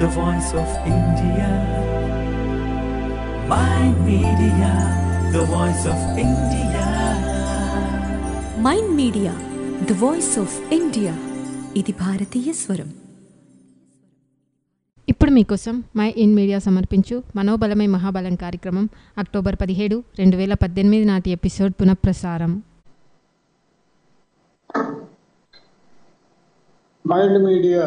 the voice of India. My media, the voice of India. Mind Media the voice of India ఇది భారతీయ స్వరం ఇప్పుడు మీకోసం my in media సమర్పించు మనోబలమై మహాబలం కార్యక్రమం అక్టోబర్ పదిహేడు రెండు వేల పద్దెనిమిది నాటి ఎపిసోడ్ పునఃప్రసారం మైండ్ మీడియా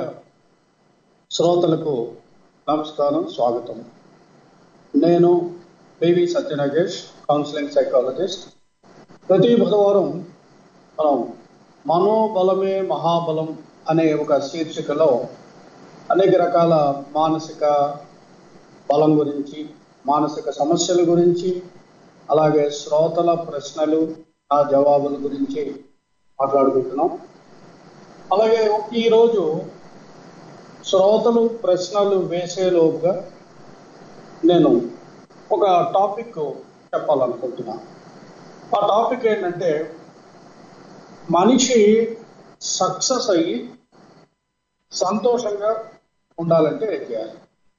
శ్రోతలకు నమస్కారం స్వాగతం నేను పివి సత్యనాగేష్ కౌన్సిలింగ్ సైకాలజిస్ట్ ప్రతి బుధవారం మనం మనోబలమే మహాబలం అనే ఒక శీర్షికలో అనేక రకాల మానసిక బలం గురించి మానసిక సమస్యల గురించి అలాగే శ్రోతల ప్రశ్నలు ఆ జవాబుల గురించి మాట్లాడుకుంటున్నాం అలాగే ఈరోజు శ్రోతలు ప్రశ్నలు వేసేలోపుగా నేను ఒక టాపిక్ చెప్పాలనుకుంటున్నాను ఆ టాపిక్ ఏంటంటే మనిషి సక్సెస్ అయ్యి సంతోషంగా ఉండాలంటే ఏం చేయాలి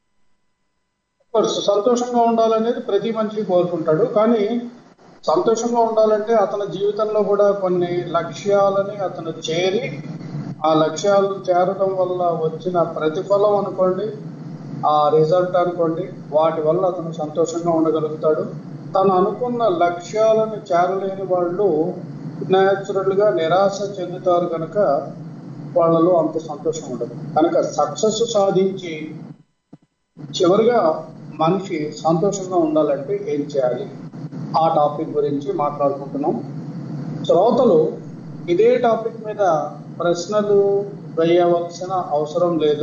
కోర్స్ సంతోషంగా ఉండాలనేది ప్రతి మనిషి కోరుకుంటాడు కానీ సంతోషంగా ఉండాలంటే అతని జీవితంలో కూడా కొన్ని లక్ష్యాలని అతను చేరి ఆ లక్ష్యాలు చేరడం వల్ల వచ్చిన ప్రతిఫలం అనుకోండి ఆ రిజల్ట్ అనుకోండి వాటి వల్ల అతను సంతోషంగా ఉండగలుగుతాడు తను అనుకున్న లక్ష్యాలను చేరలేని వాళ్ళు న్యాచురల్ గా నిరాశ చెందుతారు కనుక వాళ్ళలో అంత సంతోషం ఉండదు కనుక సక్సెస్ సాధించి చివరిగా మనిషి సంతోషంగా ఉండాలంటే ఏం చేయాలి ఆ టాపిక్ గురించి మాట్లాడుకుంటున్నాం శ్రోతలు ఇదే టాపిక్ మీద ప్రశ్నలు వేయవలసిన అవసరం లేదు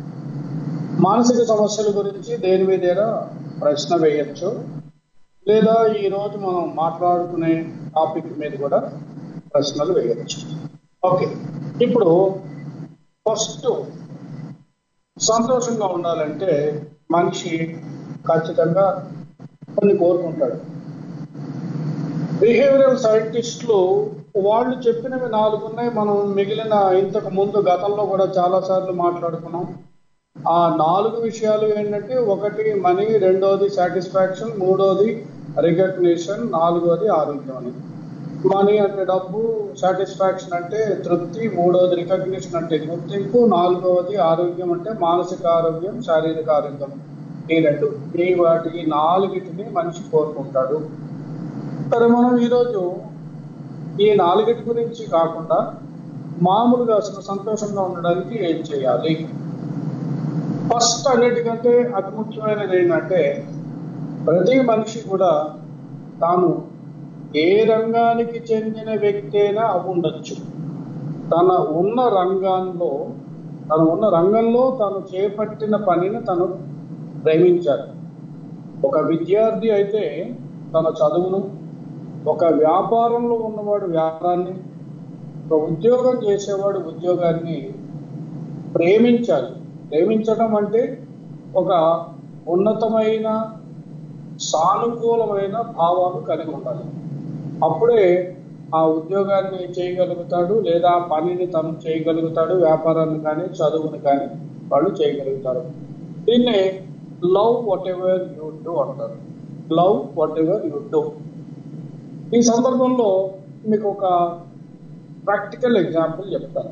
మానసిక సమస్యల గురించి దేని మీదైనా ప్రశ్న వేయచ్చు లేదా ఈ రోజు మనం మాట్లాడుకునే టాపిక్ మీద కూడా ప్రశ్నలు వేయచ్చు ఓకే ఇప్పుడు ఫస్ట్ సంతోషంగా ఉండాలంటే మనిషి ఖచ్చితంగా కొన్ని కోరుకుంటాడు బిహేవియరల్ సైంటిస్టులు వాళ్ళు చెప్పినవి నాలుగు ఉన్నాయి మనం మిగిలిన ఇంతకు ముందు గతంలో కూడా చాలా సార్లు మాట్లాడుకున్నాం ఆ నాలుగు విషయాలు ఏంటంటే ఒకటి మనీ రెండోది సాటిస్ఫాక్షన్ మూడోది రికగ్నిషన్ నాలుగోది ఆరోగ్యం అని మనీ అంటే డబ్బు సాటిస్ఫాక్షన్ అంటే తృప్తి మూడోది రికగ్నిషన్ అంటే గుర్తింపు నాలుగవది ఆరోగ్యం అంటే మానసిక ఆరోగ్యం శారీరక ఆరోగ్యం ఈ రెండు ఈ వాటి ఈ నాలుగిటిని మనిషి కోరుకుంటాడు సరే మనం ఈరోజు ఈ నాలుగిటి గురించి కాకుండా మామూలుగా అసలు సంతోషంగా ఉండడానికి ఏం చేయాలి ఫస్ట్ అన్నిటికంటే అతి ముఖ్యమైనది ఏంటంటే ప్రతి మనిషి కూడా తాను ఏ రంగానికి చెందిన వ్యక్తి అయినా అవి ఉండొచ్చు తన ఉన్న రంగంలో తను ఉన్న రంగంలో తను చేపట్టిన పనిని తను ప్రేమించాలి ఒక విద్యార్థి అయితే తన చదువును ఒక వ్యాపారంలో ఉన్నవాడు వ్యాపారాన్ని ఒక ఉద్యోగం చేసేవాడు ఉద్యోగాన్ని ప్రేమించాలి ప్రేమించడం అంటే ఒక ఉన్నతమైన సానుకూలమైన భావాలు కలిగి ఉండాలి అప్పుడే ఆ ఉద్యోగాన్ని చేయగలుగుతాడు లేదా ఆ పనిని తను చేయగలుగుతాడు వ్యాపారాన్ని కానీ చదువుని కానీ వాళ్ళు చేయగలుగుతారు దీన్నే love whatever you do అంటారు love whatever you do ఈ సందర్భంలో మీకు ఒక ప్రాక్టికల్ ఎగ్జాంపుల్ చెప్తాను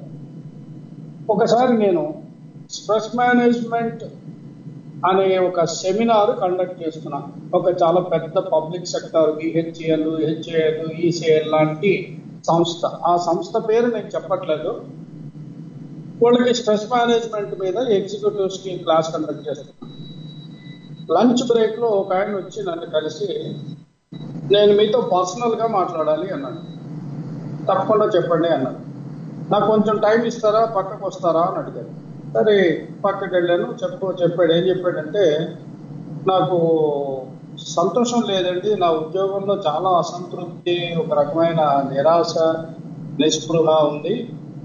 ఒకసారి నేను స్ట్రెస్ మేనేజ్మెంట్ అనే ఒక సెమినార్ కండక్ట్ చేస్తున్నా ఒక చాలా పెద్ద public sector BHL HAL ECL లాంటి సంస్థ ఆ సంస్థ పేరు నేను చెప్పట్లేదు వాళ్ళకి స్ట్రెస్ మేనేజ్మెంట్ మీద ఎగ్జిక్యూటివ్స్ కి క్లాస్ కండక్ట్ చేస్తున్నా లంచ్ బ్రేక్ లో ఒక ఆయన వచ్చి నన్ను కలిసి నేను మీతో పర్సనల్ గా మాట్లాడాలి అన్నాడు తప్పకుండా చెప్పండి అన్నాడు నాకు కొంచెం టైం ఇస్తారా పక్కకు వస్తారా అని అడిగాడు సరే పక్కకి వెళ్ళాను చెప్పు చెప్పాడు ఏం చెప్పాడంటే నాకు సంతోషం లేదండి నా ఉద్యోగంలో చాలా అసంతృప్తి ఒక రకమైన నిరాశ నిస్పృహ ఉంది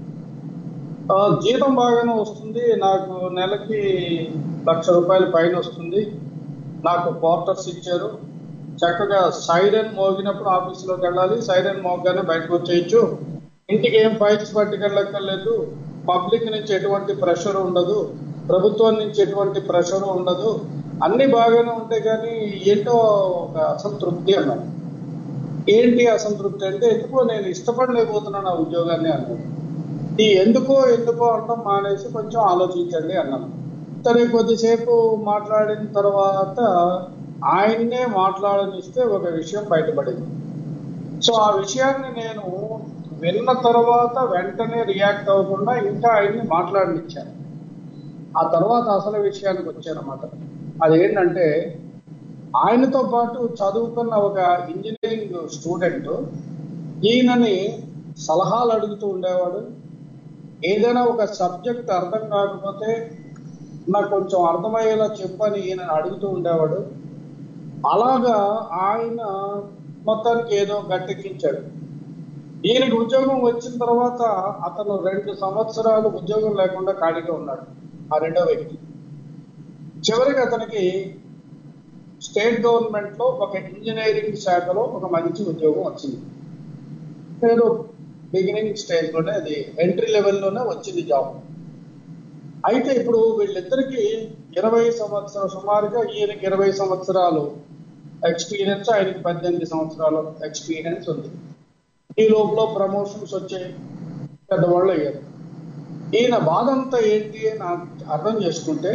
ఆ, జీతం బాగానే వస్తుంది నాకు నెలకి లక్ష రూపాయల పైన వస్తుంది నాకు క్వార్టర్స్ ఇచ్చారు చక్కగా సైరన్ మోగినప్పుడు ఆఫీసులోకి వెళ్ళాలి సైరన్ మోగగానే బయటకు వచ్చేయచ్చు ఇంటికి ఏం ఫైల్స్ పట్టుకెళ్ళక్కర్లేదు పబ్లిక్ నుంచి ఎటువంటి ప్రెషర్ ఉండదు ప్రభుత్వం నుంచి ఎటువంటి ప్రెషర్ ఉండదు అన్ని బాగానే ఉంటాయి కానీ ఏంటో ఒక అసంతృప్తి అన్నాడు ఏంటి అసంతృప్తి అంటే ఎందుకో నేను ఇష్టపడలేకపోతున్నాను ఆ ఉద్యోగాన్ని అన్నాడు ఈ ఎందుకో ఎందుకో అనడం మానేసి కొంచెం ఆలోచించండి అన్నాను సరే కొద్దిసేపు మాట్లాడిన తర్వాత ఆయన్నే మాట్లాడనిస్తే ఒక విషయం బయటపడింది సో ఆ విషయాన్ని నేను విన్న తర్వాత వెంటనే రియాక్ట్ అవ్వకుండా ఇంకా ఆయన్ని మాట్లాడనిచ్చాను ఆ తర్వాత అసలు విషయానికి వచ్చానమాట అదేంటంటే ఆయనతో పాటు చదువుకున్న ఒక ఇంజనీరింగ్ స్టూడెంట్ ఈయనని సలహాలు అడుగుతూ ఉండేవాడు ఏదైనా ఒక సబ్జెక్ట్ అర్థం కాకపోతే నాకు కొంచెం అర్థమయ్యేలా చెప్పని ఈయన అడుగుతూ ఉండేవాడు అలాగా ఆయన మొత్తానికి ఏదో గట్టెక్కించాడు ఈయనకి ఉద్యోగం వచ్చిన తర్వాత అతను రెండు సంవత్సరాలు ఉద్యోగం లేకుండా ఖాళీగా ఉన్నాడు ఆ రెండో వ్యక్తి చివరికి అతనికి స్టేట్ గవర్నమెంట్ లో ఒక ఇంజనీరింగ్ శాఖలో ఒక మంచి ఉద్యోగం వచ్చింది ఏదో బిగినింగ్ స్టేజ్ లోనే అది ఎంట్రీ లెవెల్లోనే వచ్చింది జాబ్ అయితే ఇప్పుడు వీళ్ళిద్దరికి ఇరవై సంవత్సరాల సుమారుగా ఈయనకి ఇరవై సంవత్సరాలు ఎక్స్పీరియన్స్ ఆయనకి పద్దెనిమిది సంవత్సరాలు ఎక్స్పీరియన్స్ ఉంది ఈ లోపల ప్రమోషన్స్ వచ్చాయి పెద్దవాళ్ళు అయ్యారు ఈయన బాధ అంతా ఏంటి అని అర్థం చేసుకుంటే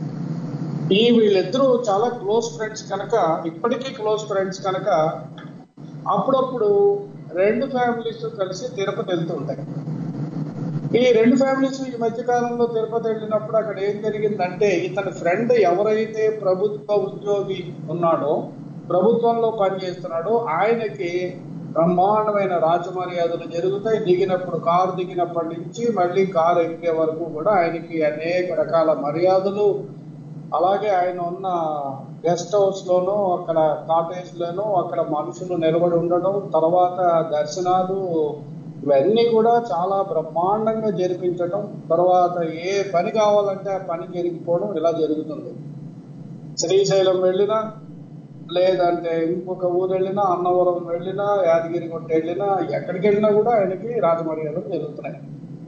ఈ వీళ్ళిద్దరూ చాలా క్లోజ్ ఫ్రెండ్స్ కనుక ఇప్పటికీ క్లోజ్ ఫ్రెండ్స్ కనుక అప్పుడప్పుడు రెండు ఫ్యామిలీస్ కలిసి తిరుపతి వెళ్తూ ఉంటాయి ఈ రెండు ఫ్యామిలీస్ ఈ మధ్య కాలంలో తిరుపతి వెళ్ళినప్పుడు అక్కడ ఏం జరిగిందంటే ఇతని ఫ్రెండ్ ఎవరైతే ప్రభుత్వ ఉద్యోగి ఉన్నాడో ప్రభుత్వంలో పనిచేస్తున్నాడో ఆయనకి బ్రహ్మాండమైన రాజమర్యాదలు జరుగుతాయి దిగినప్పుడు కారు దిగినప్పటి నుంచి మళ్ళీ కారు ఎక్కే వరకు కూడా ఆయనకి అనేక రకాల మర్యాదలు అలాగే ఆయన ఉన్న గెస్ట్ హౌస్ లోనూ అక్కడ కాటేజ్ లోనూ అక్కడ మనుషులు నిలబడి ఉండడం తర్వాత దర్శనాలు ఇవన్నీ కూడా చాలా బ్రహ్మాండంగా జరిపించడం తర్వాత ఏ పని కావాలంటే ఆ పని జరిగిపోవడం ఇలా జరుగుతుంది శ్రీశైలం వెళ్ళినా లేదంటే ఇంకొక ఊరు వెళ్ళినా అన్నవరం వెళ్ళినా యాదగిరి కొట్ట వెళ్ళినా ఎక్కడికి వెళ్ళినా కూడా ఆయనకి రాజమర్యాదలు జరుగుతున్నాయి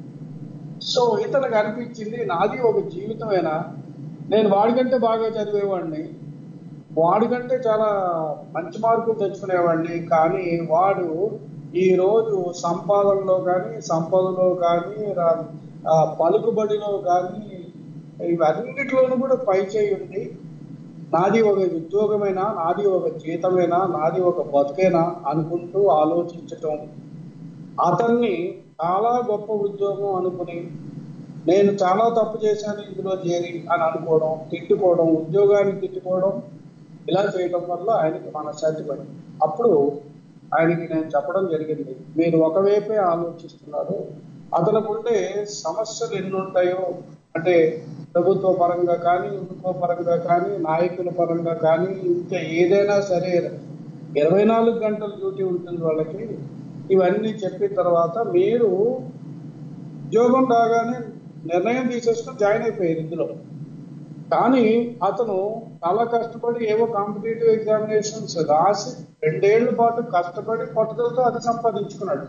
సో ఇతనికి అనిపించింది నాది ఒక జీవితమేనా నేను వాడికంటే బాగా చదివేవాడిని వాడికంటే చాలా మంచి మార్కులు తెచ్చుకునేవాడిని కానీ వాడు ఈ రోజు సంపాదనలో కానీ సంపదలో కానీ రా- ఆ పలుకుబడిలో కానీ ఇవన్నిటిలోనూ కూడా పై చేయి ఉంది నాది ఒక ఉద్యోగమేనా నాది ఒక జీతమేనా నాది ఒక బతుకేనా అనుకుంటూ ఆలోచించటం అతన్ని చాలా గొప్ప ఉద్యోగం అనుకుని నేను చాలా తప్పు చేశాను ఇందులో చేరి అని అనుకోవడం తిట్టుకోవడం ఉద్యోగాన్ని తిట్టుకోవడం ఇలా చేయడం వల్ల ఆయనకి మనశ్శాంతి పడింది అప్పుడు ఆయనకి నేను చెప్పడం జరిగింది మీరు ఒకవైపే ఆలోచిస్తున్నారు అతనికి ఉండే సమస్యలు ఎన్ని ఉంటాయో అంటే ప్రభుత్వ పరంగా కానీ ఇంకో పరంగా కానీ నాయకుల పరంగా కానీ ఇంకా ఏదైనా సరే ఇరవై నాలుగు గంటల డ్యూటీ ఉంటుంది వాళ్ళకి ఇవన్నీ చెప్పిన తర్వాత మీరు ఉద్యోగం రాగానే నిర్ణయం తీసేసుకుని జాయిన్ అయిపోయారు ఇందులో కానీ అతను చాలా కష్టపడి ఏవో కాంపిటేటివ్ ఎగ్జామినేషన్స్ రాసి రెండేళ్ల పాటు కష్టపడి పట్టుదలతో అది సంపాదించుకున్నాడు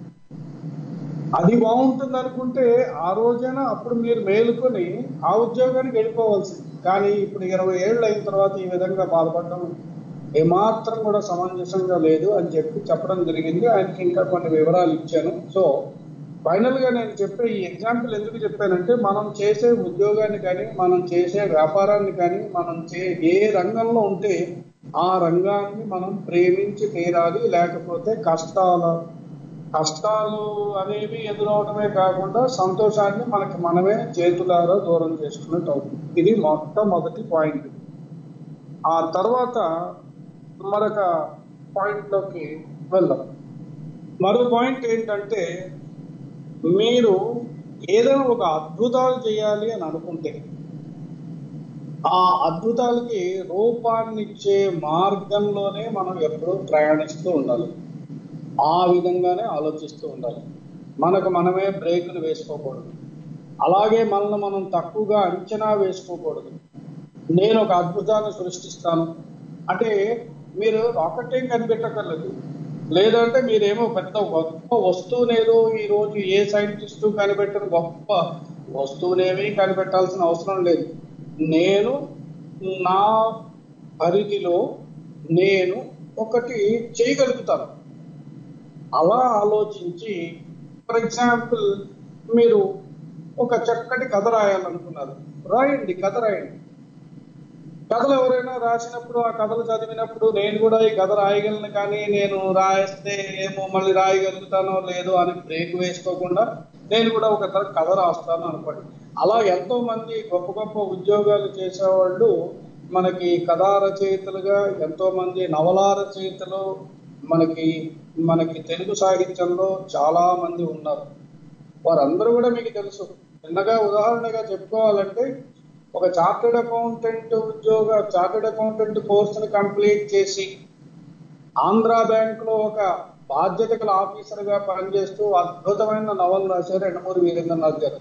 అది బాగుంటుంది అనుకుంటే ఆ రోజైనా అప్పుడు మీరు మేలుకొని ఆ ఉద్యోగానికి వెళ్ళిపోవాల్సింది కానీ ఇప్పుడు ఇరవై ఏళ్ళు అయిన తర్వాత ఈ విధంగా బాధపడడం ఏమాత్రం కూడా సమంజసంగా లేదు అని చెప్పి చెప్పడం జరిగింది ఆయనకి ఇంకా కొన్ని వివరాలు ఇచ్చాను సో ఫైనల్ గా నేను చెప్పే ఈ ఎగ్జాంపుల్ ఎందుకు చెప్పానంటే మనం చేసే ఉద్యోగాన్ని కానీ మనం చేసే వ్యాపారాన్ని కానీ మనం చే ఏ రంగంలో ఉంటే ఆ రంగాన్ని మనం ప్రేమించి తీరాలి లేకపోతే కష్టాల కష్టాలు అనేవి ఎదురవడమే కాకుండా సంతోషాన్ని మనకి మనమే చేతులారా దూరం చేసుకున్నట్టు అవుతుంది ఇది మొట్టమొదటి పాయింట్ ఆ తర్వాత మరొక పాయింట్ లోకి వెళ్దాం మరో పాయింట్ ఏంటంటే మీరు ఏదైనా ఒక అద్భుతాలు చేయాలి అని అనుకుంటే ఆ అద్భుతాలకి రూపాన్నిచ్చే మార్గంలోనే మనం ఎప్పుడూ ప్రయాణిస్తూ ఉండాలి ఆ విధంగానే ఆలోచిస్తూ ఉండాలి మనకు మనమే బ్రేకులు వేసుకోకూడదు అలాగే మనల్ని మనం తక్కువగా అంచనా వేసుకోకూడదు నేను ఒక అద్భుతాన్ని సృష్టిస్తాను అంటే మీరు రాకెట్ ఏం కనిపెట్టక్కర్లేదు లేదంటే మీరేమో పెద్ద గొప్ప వస్తువునేదో ఈ రోజు ఏ సైంటిస్టు కనిపెట్టిన గొప్ప వస్తువునేమీ కనిపెట్టాల్సిన అవసరం లేదు నేను నా పరిధిలో నేను ఒకటి చేయగలుగుతాను అలా ఆలోచించి ఫర్ ఎగ్జాంపుల్ మీరు ఒక చక్కటి కథ రాయాలనుకున్నారు రాయండి కథ రాయండి కథలు ఎవరైనా రాసినప్పుడు ఆ కథలు చదివినప్పుడు నేను కూడా ఈ కథ రాయగలను కానీ నేను రాస్తే ఏమో మళ్ళీ రాయగలుగుతానో లేదో అని బ్రేక్ వేసుకోకుండా నేను కూడా ఒక క- కథ రాస్తాను అనుకోండి అలా ఎంతో మంది గొప్ప గొప్ప ఉద్యోగాలు చేసేవాళ్ళు మనకి కథా రచయితలుగా ఎంతో మంది నవలా రచయితలు మనకి మనకి తెలుగు సాహిత్యంలో చాలా మంది ఉన్నారు వారందరూ కూడా మీకు తెలుసు చిన్నగా ఉదాహరణగా చెప్పుకోవాలంటే ఒక చార్టెడ్ అకౌంటెంట్ ఉద్యోగ చార్టెడ్ అకౌంటెంట్ కోర్సును కంప్లీట్ చేసి ఆంధ్రా బ్యాంక్ లో ఒక బాధ్యత గల ఆఫీసర్ గా పనిచేస్తూ అద్భుతమైన నవలు రాశారు ఎండమూరి వీరేంద్రనాథ్ గారు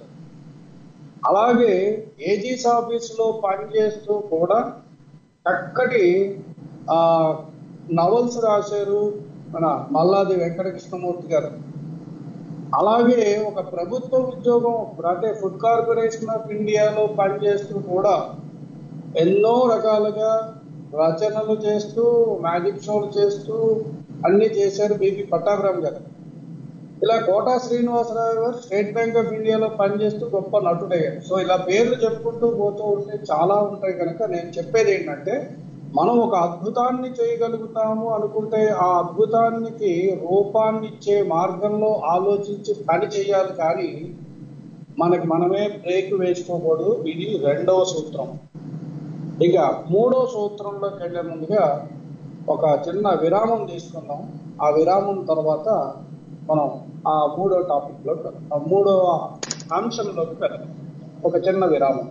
అలాగే ఏజీస్ ఆఫీస్ లో పనిచేస్తూ కూడా చక్కటి ఆ నవల్స్ రాశారు మన మల్లాది వెంకట కృష్ణమూర్తి గారు అలాగే ఒక ప్రభుత్వ ఉద్యోగం అంటే ఫుడ్ కార్పొరేషన్ ఆఫ్ ఇండియాలో పనిచేస్తూ కూడా ఎన్నో రకాలుగా రచనలు చేస్తూ మ్యాజిక్ షోలు చేస్తూ అన్ని చేశారు బీపీ పట్టాభిరామ్ గారు ఇలా కోటా శ్రీనివాసరావు గారు స్టేట్ బ్యాంక్ ఆఫ్ ఇండియాలో పనిచేస్తూ గొప్ప నటుడయ్యారు సో ఇలా పేర్లు చెప్పుకుంటూ పోతూ ఉంటే చాలా ఉంటాయి కనుక నేను చెప్పేది ఏంటంటే మనం ఒక అద్భుతాన్ని చేయగలుగుతాము అనుకుంటే ఆ అద్భుతానికి రూపాన్ని ఇచ్చే మార్గంలో ఆలోచించి పని చేయాలి కానీ మనకి మనమే బ్రేక్ వేసుకోకూడదు ఇది రెండవ సూత్రం ఇక మూడో సూత్రంలోకి వెళ్లే ముందుగా ఒక చిన్న విరామం తీసుకుందాం ఆ విరామం తర్వాత మనం ఆ మూడో టాపిక్ లో ఆ మూడో అంశంలోకి వెళ్దాం ఒక చిన్న విరామం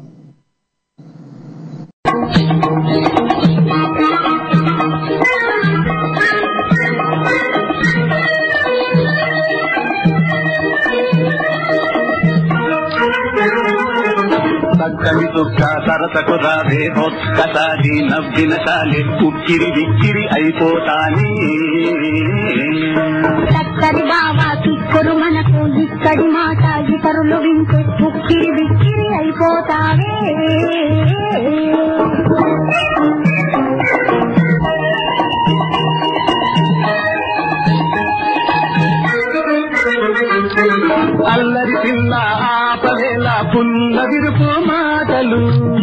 చక్కని చుక్క సరసకు రావే ఒక్కసారి నవ్విన చాలే ఉక్కిరి విక్కిరి అయిపోతానే చక్కని బావా కిక్కురు మనకు ఇక్కడి మాట ఇతరులు వింటే ఉక్కిరి బిక్కిరి అయిపోతావే అల్లరి పిల్ల ఆపలేల పుల్ల విరుపు మాటలు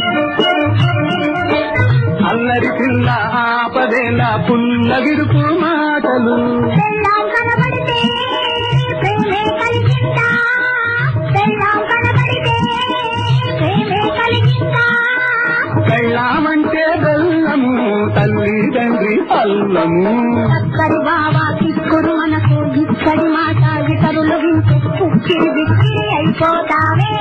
అల్లరి పిల్ల ఆపలేల పుల్ల విరుపు మాటలు పెళ్ళాం కనబడితే ప్రేమే కలిగిందా పెళ్ళాం కనబడితే ప్రేమే కలిగిందా పెళ్ళామంటే బెల్లము తల్లి తండ్రి అల్లము చక్కని బావా కిక్కురు మనకు ఇక్కడి మాట ఇతరులు వింటే ఉక్కిరి బిక్కిరి అయిపోతావే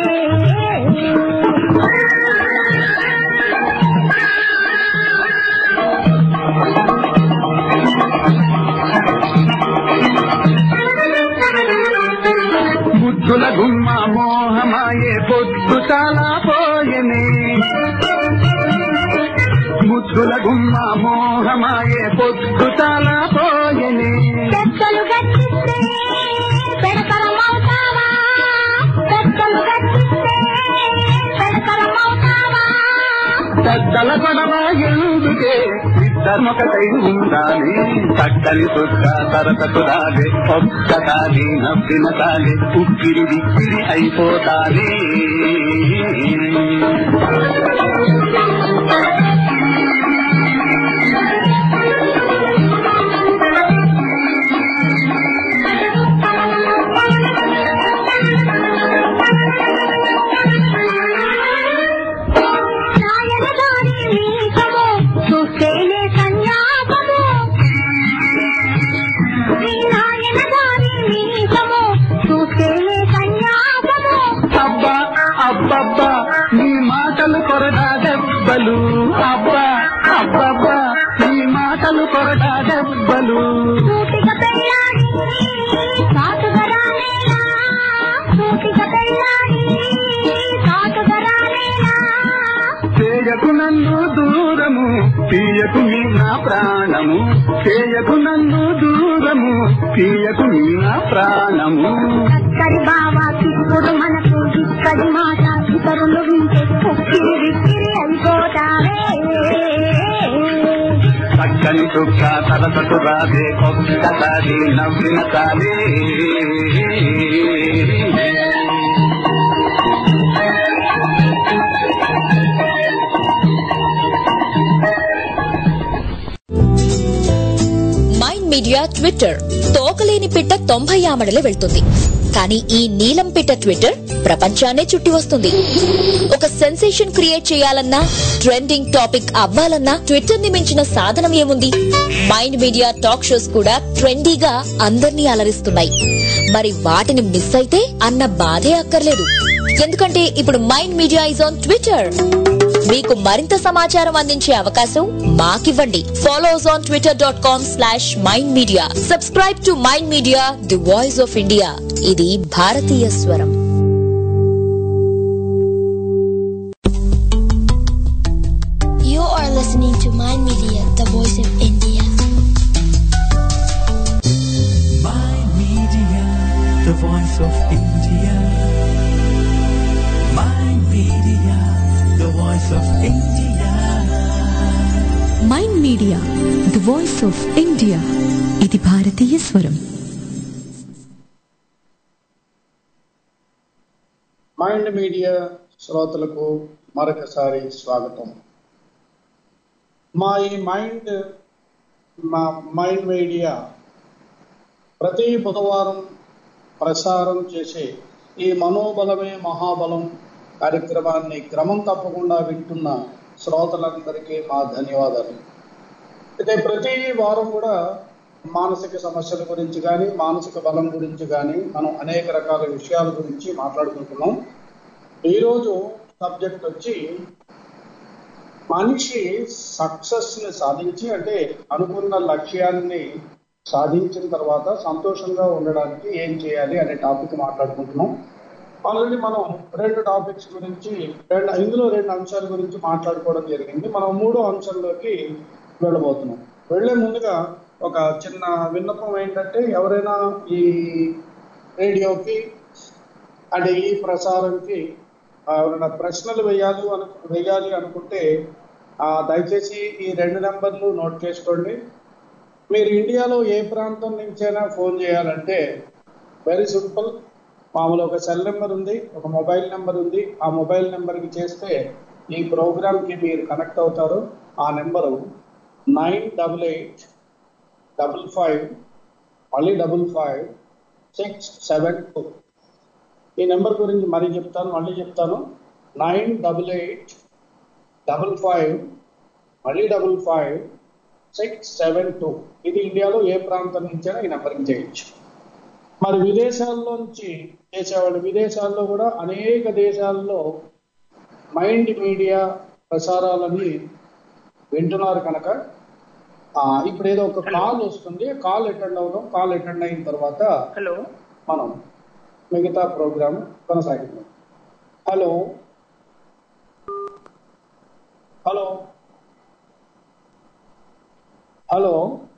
బుద్ధుల గుమ్మ మోహమాయే పొద్దు చాలా పోయనే బుద్ధుల గుమ్మ మోహమాయే పొద్దు చాలా పోయనే పెద్దలు గట్టిస్తే పెడతరమవుతావా పెద్దలు గట్టిస్తే పెడతరమవుతావా పెద్దల గొడవ ఎందుకే ఇద్దరమొకటై ఉండాలి చక్కని సుక్క తరతకు రాలే ఒక్కసారి నవ్విన తాలే ఉక్కిరి విక్కిరి అయిపోతానే నాయనదారి మీసము చూస్తేనే సన్యాసము నీ నాయనదారి మీసము చూస్తేనే సన్యాసము అబ్బా అబ్బబ్బా నీ మాటలు కొరడా దెబ్బలు అబ్బా అబ్బబ్బా నీ మాటలు కొరడా దెబ్బలు సూటిక పెళ్ళాడి సాటుగా రానేలా సూటిక పెళ్ళాడి సాటుగా రానేలా చేయకు నన్ను దూరము తీయకు నీ నా ప్రాణము చేయకు నన్ను దూరము తీయకు నీ నా ప్రాణము చక్కడి బావా కిప్పుడు మనకు ఇక్కడి మాట ఇతరులు వింటే ఉక్కిరి విక్కిరి అయిపోతావే చక్కని చుక్క సరసకు రాదే ఒక్కసారి నవ్విన సారి మైండ్ మీడియా ట్విట్టర్ తోకలేని పిట్ట తొంభై ఆమడలే వెళ్తుంది కానీ ఈ నీలం పిట్ట ట్విట్టర్ ప్రపంచాన్నే చుట్టి వస్తుంది ఒక సెన్సేషన్ క్రియేట్ చేయాలన్నా ట్రెండింగ్ టాపిక్ అవ్వాలన్నా ట్విట్టర్ ని మించిన సాధనం ఏముంది మైండ్ మీడియా టాక్ షోస్ కూడా ట్రెండీగా అందర్నీ అలరిస్తున్నాయి మరి వాటిని మిస్ అయితే అన్న బాధే అక్కర్లేదు ఎందుకంటే ఇప్పుడు Mind Media is on Twitter మీకు మరింత సమాచారం అందించే అవకాశం మాకివ్వండి follow us on Twitter dot com slash Mind Media subscribe to Mind Media the voice of India ఇది భారతీయ స్వరం You are listening to Mind Media, the voice of India. Mind Media, the voice of India. Mind Media, the voice of India. Mind Media the voice of India ఇది భారతీయ స్వరం Mind media శ్రోతలకు మరొకసారి స్వాగతం మా ఈ మైండ్ మా mind media ప్రతి బుధవారం ప్రసారం చేసే ఈ మనోబలమే మహాబలం కార్యక్రమాన్ని క్రమం తప్పకుండా వింటున్న శ్రోతలందరికీ మా ధన్యవాదాలు అయితే ప్రతి వారం కూడా మానసిక సమస్యల గురించి కానీ మానసిక బలం గురించి కానీ మనం అనేక రకాల విషయాల గురించి మాట్లాడుకుంటున్నాం ఈరోజు సబ్జెక్ట్ వచ్చి మనిషి సక్సెస్ ని సాధించి అంటే అనుకున్న లక్ష్యాన్ని సాధించిన తర్వాత సంతోషంగా ఉండడానికి ఏం చేయాలి అనే టాపిక్ మాట్లాడుకుంటున్నాం ఆల్రెడీ మనం రెండు టాపిక్స్ గురించి రెండు ఇందులో రెండు అంశాల గురించి మాట్లాడుకోవడం జరిగింది మనం మూడో అంశంలోకి వెళ్ళబోతున్నాం వెళ్లే ముందుగా ఒక చిన్న విన్నపం ఏంటంటే ఎవరైనా ఈ రేడియోకి అంటే ఈ ప్రసారంకి ఆ, ఎవరైనా ప్రశ్నలు వేయాలి అను వేయాలి అనుకుంటే ఆ, దయచేసి ఈ రెండు నెంబర్లు నోట్ చేసుకోండి మీరు ఇండియాలో ఏ ప్రాంతం నుంచైనా ఫోన్ చేయాలంటే వెరీ సింపుల్ మామూలు ఒక సెల్ నెంబర్ ఉంది ఒక మొబైల్ నెంబర్ ఉంది ఆ మొబైల్ నెంబర్కి చేస్తే ఈ ప్రోగ్రామ్కి మీరు కనెక్ట్ అవుతారు ఆ number nine double eight double five మళ్ళీ double five six seven two ఈ నెంబర్ గురించి మరీ చెప్తాను మళ్ళీ చెప్తాను nine double eight double five మళ్ళీ double five six seven two ఇది ఇండియాలో ఏ ప్రాంతం నుంచైనా ఈ నెంబర్కి చేయొచ్చు మరి విదేశాల్లోంచి చేసేవాళ్ళు విదేశాల్లో కూడా అనేక దేశాల్లో మైండ్ మీడియా ప్రసారాలని వింటున్నారు కనుక ఆ, ఇప్పుడు ఏదో ఒక కాల్ వస్తుంది కాల్ అటెండ్ అవుదాం కాల్ అటెండ్ అయిన తర్వాత హలో మనం మిగతా ప్రోగ్రామ్ కొనసాగిద్దాం హలో హలో హలో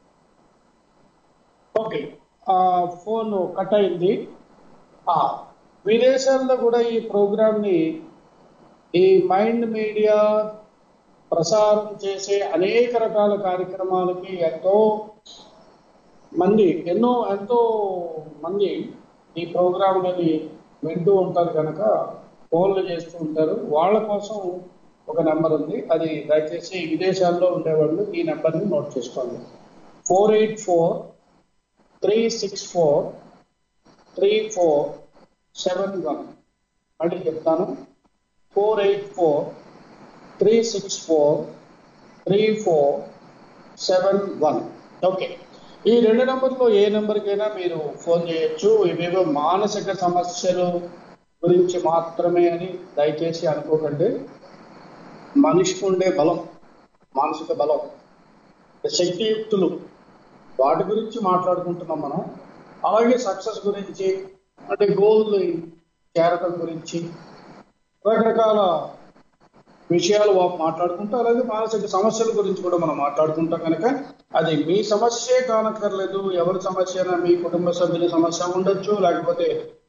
ఓకే ఆ, ఫోన్ కట్ అయింది ఆ, విదేశాల్లో కూడా ఈ ప్రోగ్రామ్ ని ఈ మైండ్ మీడియా ప్రసారం చేసే అనేక రకాల కార్యక్రమాలకి ఎంతో మంది ఎన్నో ఎంతో మంది ఈ ప్రోగ్రాంలని వింటూ ఉంటారు కనుక ఫోన్లు చేస్తూ ఉంటారు వాళ్ళ కోసం ఒక నెంబర్ ఉంది అది దయచేసి విదేశాల్లో ఉండేవాళ్ళు ఈ నెంబర్ని నోట్ చేసుకోండి four eight four three six four three four seven one మళ్ళీ చెప్తాను four eight four three six four three four seven one okay ఈ రెండు నెంబర్లో ఏ నెంబర్కైనా మీరు ఫోన్ చేయొచ్చు ఇవేవో మానసిక సమస్యలు గురించి మాత్రమే అని దయచేసి అనుకోకండి మనిషికి ఉండే బలం మానసిక బలం శక్తియుక్తులు వాటి గురించి మాట్లాడుకుంటున్నాం మనం అలాగే సక్సెస్ గురించి అంటే గోల్ చేరటం గురించి రకరకాల విషయాలు వా- మాట్లాడుకుంటూ అలాగే మానసిక సమస్యల గురించి కూడా మనం మాట్లాడుకుంటాం కనుక అది మీ సమస్యే కానక్కర్లేదు ఎవరి సమస్య అయినా మీ కుటుంబ సభ్యుల సమస్య ఉండొచ్చు లేకపోతే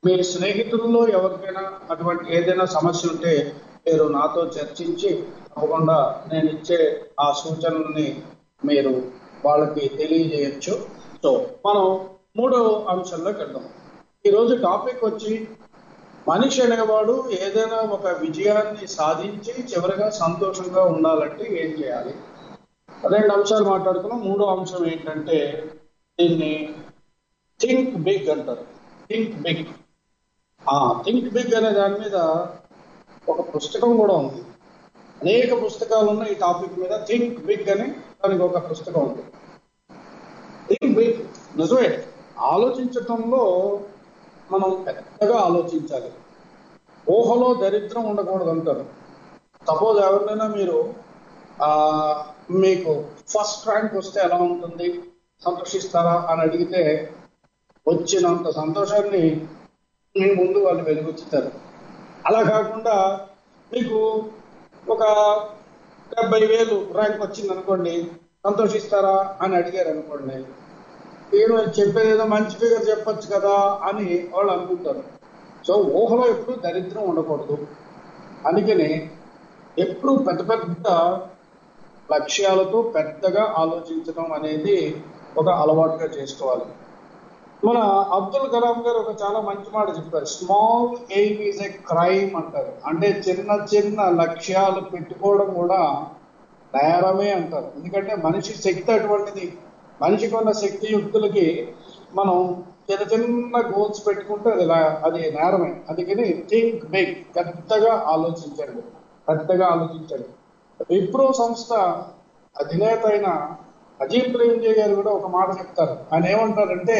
మీ స్నేహితుల్లో ఎవరికైనా అటువంటి ఏదైనా సమస్య ఉంటే మీరు నాతో చర్చించి తప్పకుండా నేను ఇచ్చే ఆ సూచనల్ని మీరు వాళ్ళకి తెలియజేయచ్చు సో మనం మూడో అంశంలోకి వెళ్దాం ఈరోజు టాపిక్ వచ్చి మనిషి అనేవాడు ఏదైనా ఒక విజయాన్ని సాధించి చివరిగా సంతోషంగా ఉండాలంటే ఏం చేయాలి రెండు అంశాలు మాట్లాడుకున్నాం మూడో అంశం ఏంటంటే దీన్ని థింక్ బిగ్ అంటారు థింక్ బిగ్ ఆ థింక్ బిగ్ అనే దాని మీద ఒక పుస్తకం కూడా ఉంది అనేక పుస్తకాలు ఉన్నాయి ఈ టాపిక్ మీద థింక్ బిగ్ అని దానికి ఒక పుస్తకం ఉంది థింక్ బిగ్ నిజమే ఆలోచించటంలో మనం పెద్దగా ఆలోచించాలి ఊహలో దరిద్రం ఉండకూడదు అంటారు సపోజ్ ఎవరినైనా మీరు ఆ మీకు ఫస్ట్ ర్యాంక్ వస్తే ఎలా ఉంటుంది సంతోషిస్తారా అని అడిగితే వచ్చినంత సంతోషాన్ని మీ ముందు వాళ్ళు వెలుగుచ్చుతారు అలా కాకుండా మీకు ఒక డెబ్బై వేలు ర్యాంక్ వచ్చింది అనుకోండి సంతోషిస్తారా అని అడిగారు అనుకోండి నేను చెప్పేది ఏదో మంచి ఫిగర్ చెప్పొచ్చు కదా అని వాళ్ళు అనుకుంటారు సో ఊహలో ఎప్పుడు దరిద్రం ఉండకూడదు అందుకని ఎప్పుడు పెద్ద పెద్ద లక్ష్యాలతో పెద్దగా ఆలోచించడం అనేది ఒక అలవాటుగా చేసుకోవాలి మన అబ్దుల్ కలాం గారు ఒక చాలా మంచి మాట చెప్పారు small aim is a crime అంటారు అంటే చిన్న చిన్న లక్ష్యాలు పెట్టుకోవడం కూడా నేరమే అంటారు ఎందుకంటే మనిషి శక్తి అటువంటిది మనిషికి ఉన్న శక్తి యుక్తులకి మనం చిన్న చిన్న గోల్స్ పెట్టుకుంటే అది లా- అది నేరమే అందుకని థింక్ బిగ్ పెద్దగా ఆలోచించండి పెద్దగా ఆలోచించండి విప్రో సంస్థ అధినేత అయిన అజీం ప్రేమ్జీ గారు కూడా ఒక మాట చెప్తారు ఆయన ఏమంటారంటే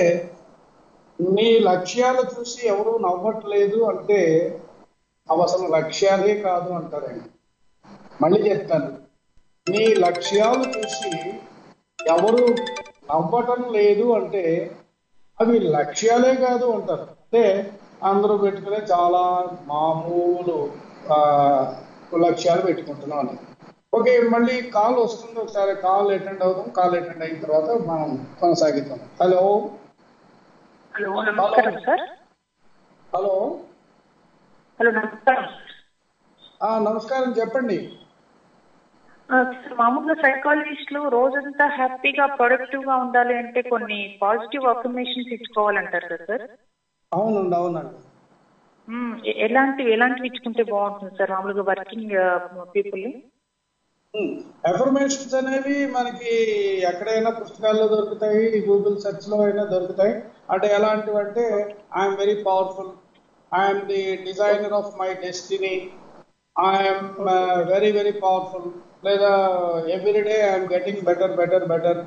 నీ లక్ష్యాలు చూసి ఎవరు నవ్వట్లేదు అంటే అవి అసలు లక్ష్యాలే కాదు అంటారు ఆయన మళ్ళీ చెప్తాను నీ లక్ష్యాలు చూసి ఎవరు నవ్వటం లేదు అంటే అవి లక్ష్యాలే కాదు అంటారు అంటే అందరూ పెట్టుకునే చాలా మామూలు ఆ, లక్ష్యాలు పెట్టుకుంటున్నాం అని ఓకే మళ్ళీ కాల్ వస్తుంది ఒకసారి కాల్ అటెండ్ అవుదాం కాల్ అటెండ్ అయిన తర్వాత మనం కొనసాగిద్దాం హలో హలో నమస్కారం సార్ హలో హలో నమస్కారం ఆ, నమస్కారం చెప్పండి ఆ, సార్, మామూలుగా సైకాలజిస్టులు రోజంతా హ్యాపీగా ప్రొడక్టివ్ గా ఉండాలి అంటే కొన్ని పాజిటివ్ అఫర్మేషన్స్ ఇచ్చుకోవాలంటారు కదా సార్ అవునండి అవునండి మ్మ్, ఎ- ఎలాంటివి ఎలాంటివి ఇచ్చుకుంటే బాగుంటుంది సార్ మామూలుగా వర్కింగ్ పీపుల్ అఫర్మేషన్స్ అనేవి మనకి ఎక్కడైనా పుస్తకాల్లో దొరుకుతాయి గూగుల్ సెర్చ్ లో అయినా దొరుకుతాయి అంటే ఎలాంటివి అంటే I'm very powerful I'm the designer of my destiny I'm very very powerful లేదా every day I'm getting better better better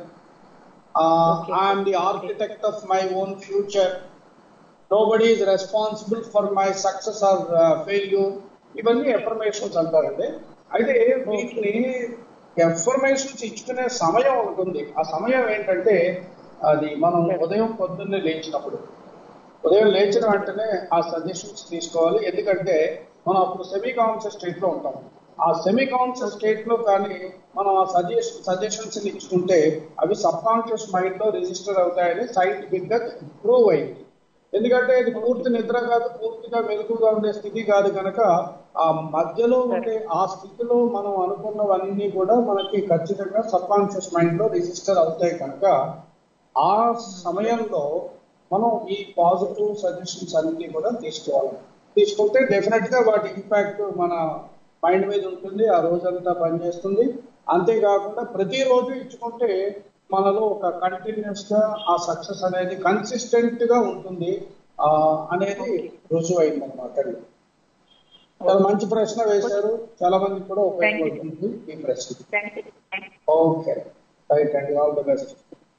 I'm the architect of my own future nobody is responsible for my success or failure ఇవన్నీ affirmations అంటారండి అయితే వీటిని affirmations ఇచ్చుకునే సమయం ఉంటుంది ఆ సమయం ఏంటంటే అది మనం ఉదయం పొద్దున్నే లేచినప్పుడు ఉదయం లేచిన వెంటనే ఆ సజెషన్స్ తీసుకోవాలి ఎందుకంటే మనం అప్పుడు సెమీ కాన్షియస్ స్టేట్ లో ఉంటాం ఆ సెమీ కాన్షియస్ స్టేట్ లో కానీ మనం ఆ సజెషన్ సజెషన్స్ ఇచ్చుకుంటే అవి సబ్ కాన్షియస్ మైండ్ లో రిజిస్టర్ అవుతాయని సైంటిఫిక్ గా ప్రూవ్ అయింది ఎందుకంటే ఇది పూర్తి నిద్ర కాదు పూర్తిగా మెలకుగా ఉండే స్థితి కాదు కనుక ఆ మధ్యలో ఉండే ఆ స్థితిలో మనం అనుకున్నవన్నీ కూడా మనకి ఖచ్చితంగా సబ్ కాన్షియస్ మైండ్ లో రిజిస్టర్ అవుతాయి కనుక ఆ సమయంలో మనం ఈ పాజిటివ్ సజెషన్స్ అన్ని కూడా తీసుకోవాలి తీసుకుంటే డెఫినెట్ గా వాటి ఇంపాక్ట్ మన మైండ్ మీద ఉంటుంది ఆ రోజంతా పనిచేస్తుంది అంతేకాకుండా ప్రతిరోజు ఇచ్చుకుంటే మనలో ఒక కంటిన్యూస్ గా ఆ సక్సెస్ అనేది కన్సిస్టెంట్ గా ఉంటుంది ఆ అనేది రుజువు అయింది అనమాట చాలా మంచి ప్రశ్న వేశారు చాలా మందికి కూడా ఉపయోగపడుతుంది ఈ ప్రశ్న థ్యాంక్ యూ ఓకే రైట్ అండి ఆల్ ద బెస్ట్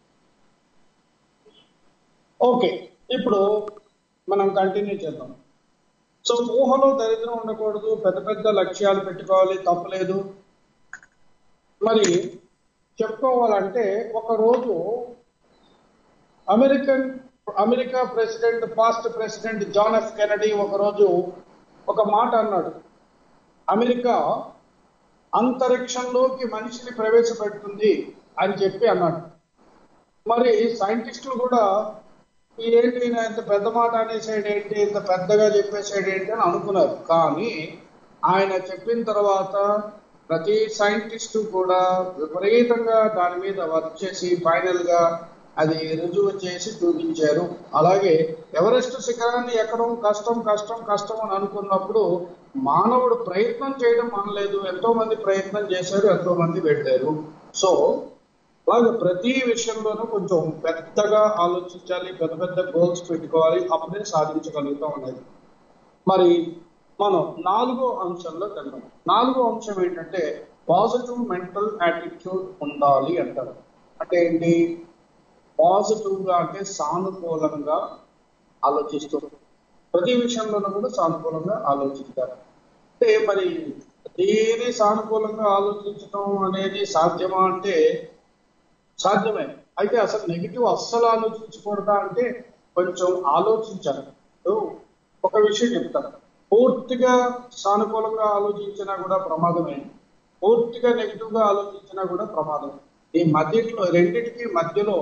ఓకే ఇప్పుడు మనం కంటిన్యూ చేద్దాం సో ఊహలో దరిద్రం ఉండకూడదు పెద్ద పెద్ద లక్ష్యాలు పెట్టుకోవాలి తప్పలేదు మరి చెప్పుకోవాలంటే ఒక రోజు American America president past president John F Kennedy ఒక రోజు ఒక మాట అన్నాడు అమెరికా అంతరిక్షంలోకి మనిషిని ప్రవేశపెడుతుంది అని చెప్పి అన్నాడు మరి సైంటిస్టులు కూడా ఏంటి ఈయన ఇంత పెద్ద మాట అనేసాడు ఏంటి ఇంత పెద్దగా చెప్పేసాడు ఏంటి అని అనుకున్నారు కానీ ఆయన చెప్పిన తర్వాత ప్రతి సైంటిస్టు కూడా విపరీతంగా దాని మీద వర్క్ చేసి ఫైనల్ గా అది రుజువు చేసి చూపించారు అలాగే ఎవరెస్ట్ శిఖరాన్ని ఎక్కడం కష్టం కష్టం కష్టం అని అనుకున్నప్పుడు మానవుడు ప్రయత్నం చేయడం అనలేదు ఎంతో మంది ప్రయత్నం చేశారు ఎంతో మంది వెళ్ళారు సో అలాగే ప్రతి విషయంలోనూ కొంచెం పెద్దగా ఆలోచించాలి పెద్ద పెద్ద గోల్స్ పెట్టుకోవాలి అప్పుడే సాధించగలుగుతాం అనేది మరి మనం నాలుగో అంశంలో వెళ్దాం నాలుగో అంశం ఏంటంటే పాజిటివ్ మెంటల్ యాటిట్యూడ్ ఉండాలి అంటారు అంటే ఏంటి పాజిటివ్ గా అంటే సానుకూలంగా ఆలోచిస్తూ ప్రతి విషయంలోనూ కూడా సానుకూలంగా ఆలోచిస్తారు అంటే మరి దేని సానుకూలంగా ఆలోచించడం అనేది సాధ్యమా అంటే సాధ్యమే అయితే అసలు నెగిటివ్ అస్సలు ఆలోచించకూడదా అంటే కొంచెం ఆలోచించాలి ఇప్పుడు ఒక విషయం చెప్తాను పూర్తిగా సానుకూలంగా ఆలోచించినా కూడా ప్రమాదమే పూర్తిగా నెగిటివ్ గా ఆలోచించినా కూడా ప్రమాదం ఈ మధ్యలో రెండింటికి మధ్యలో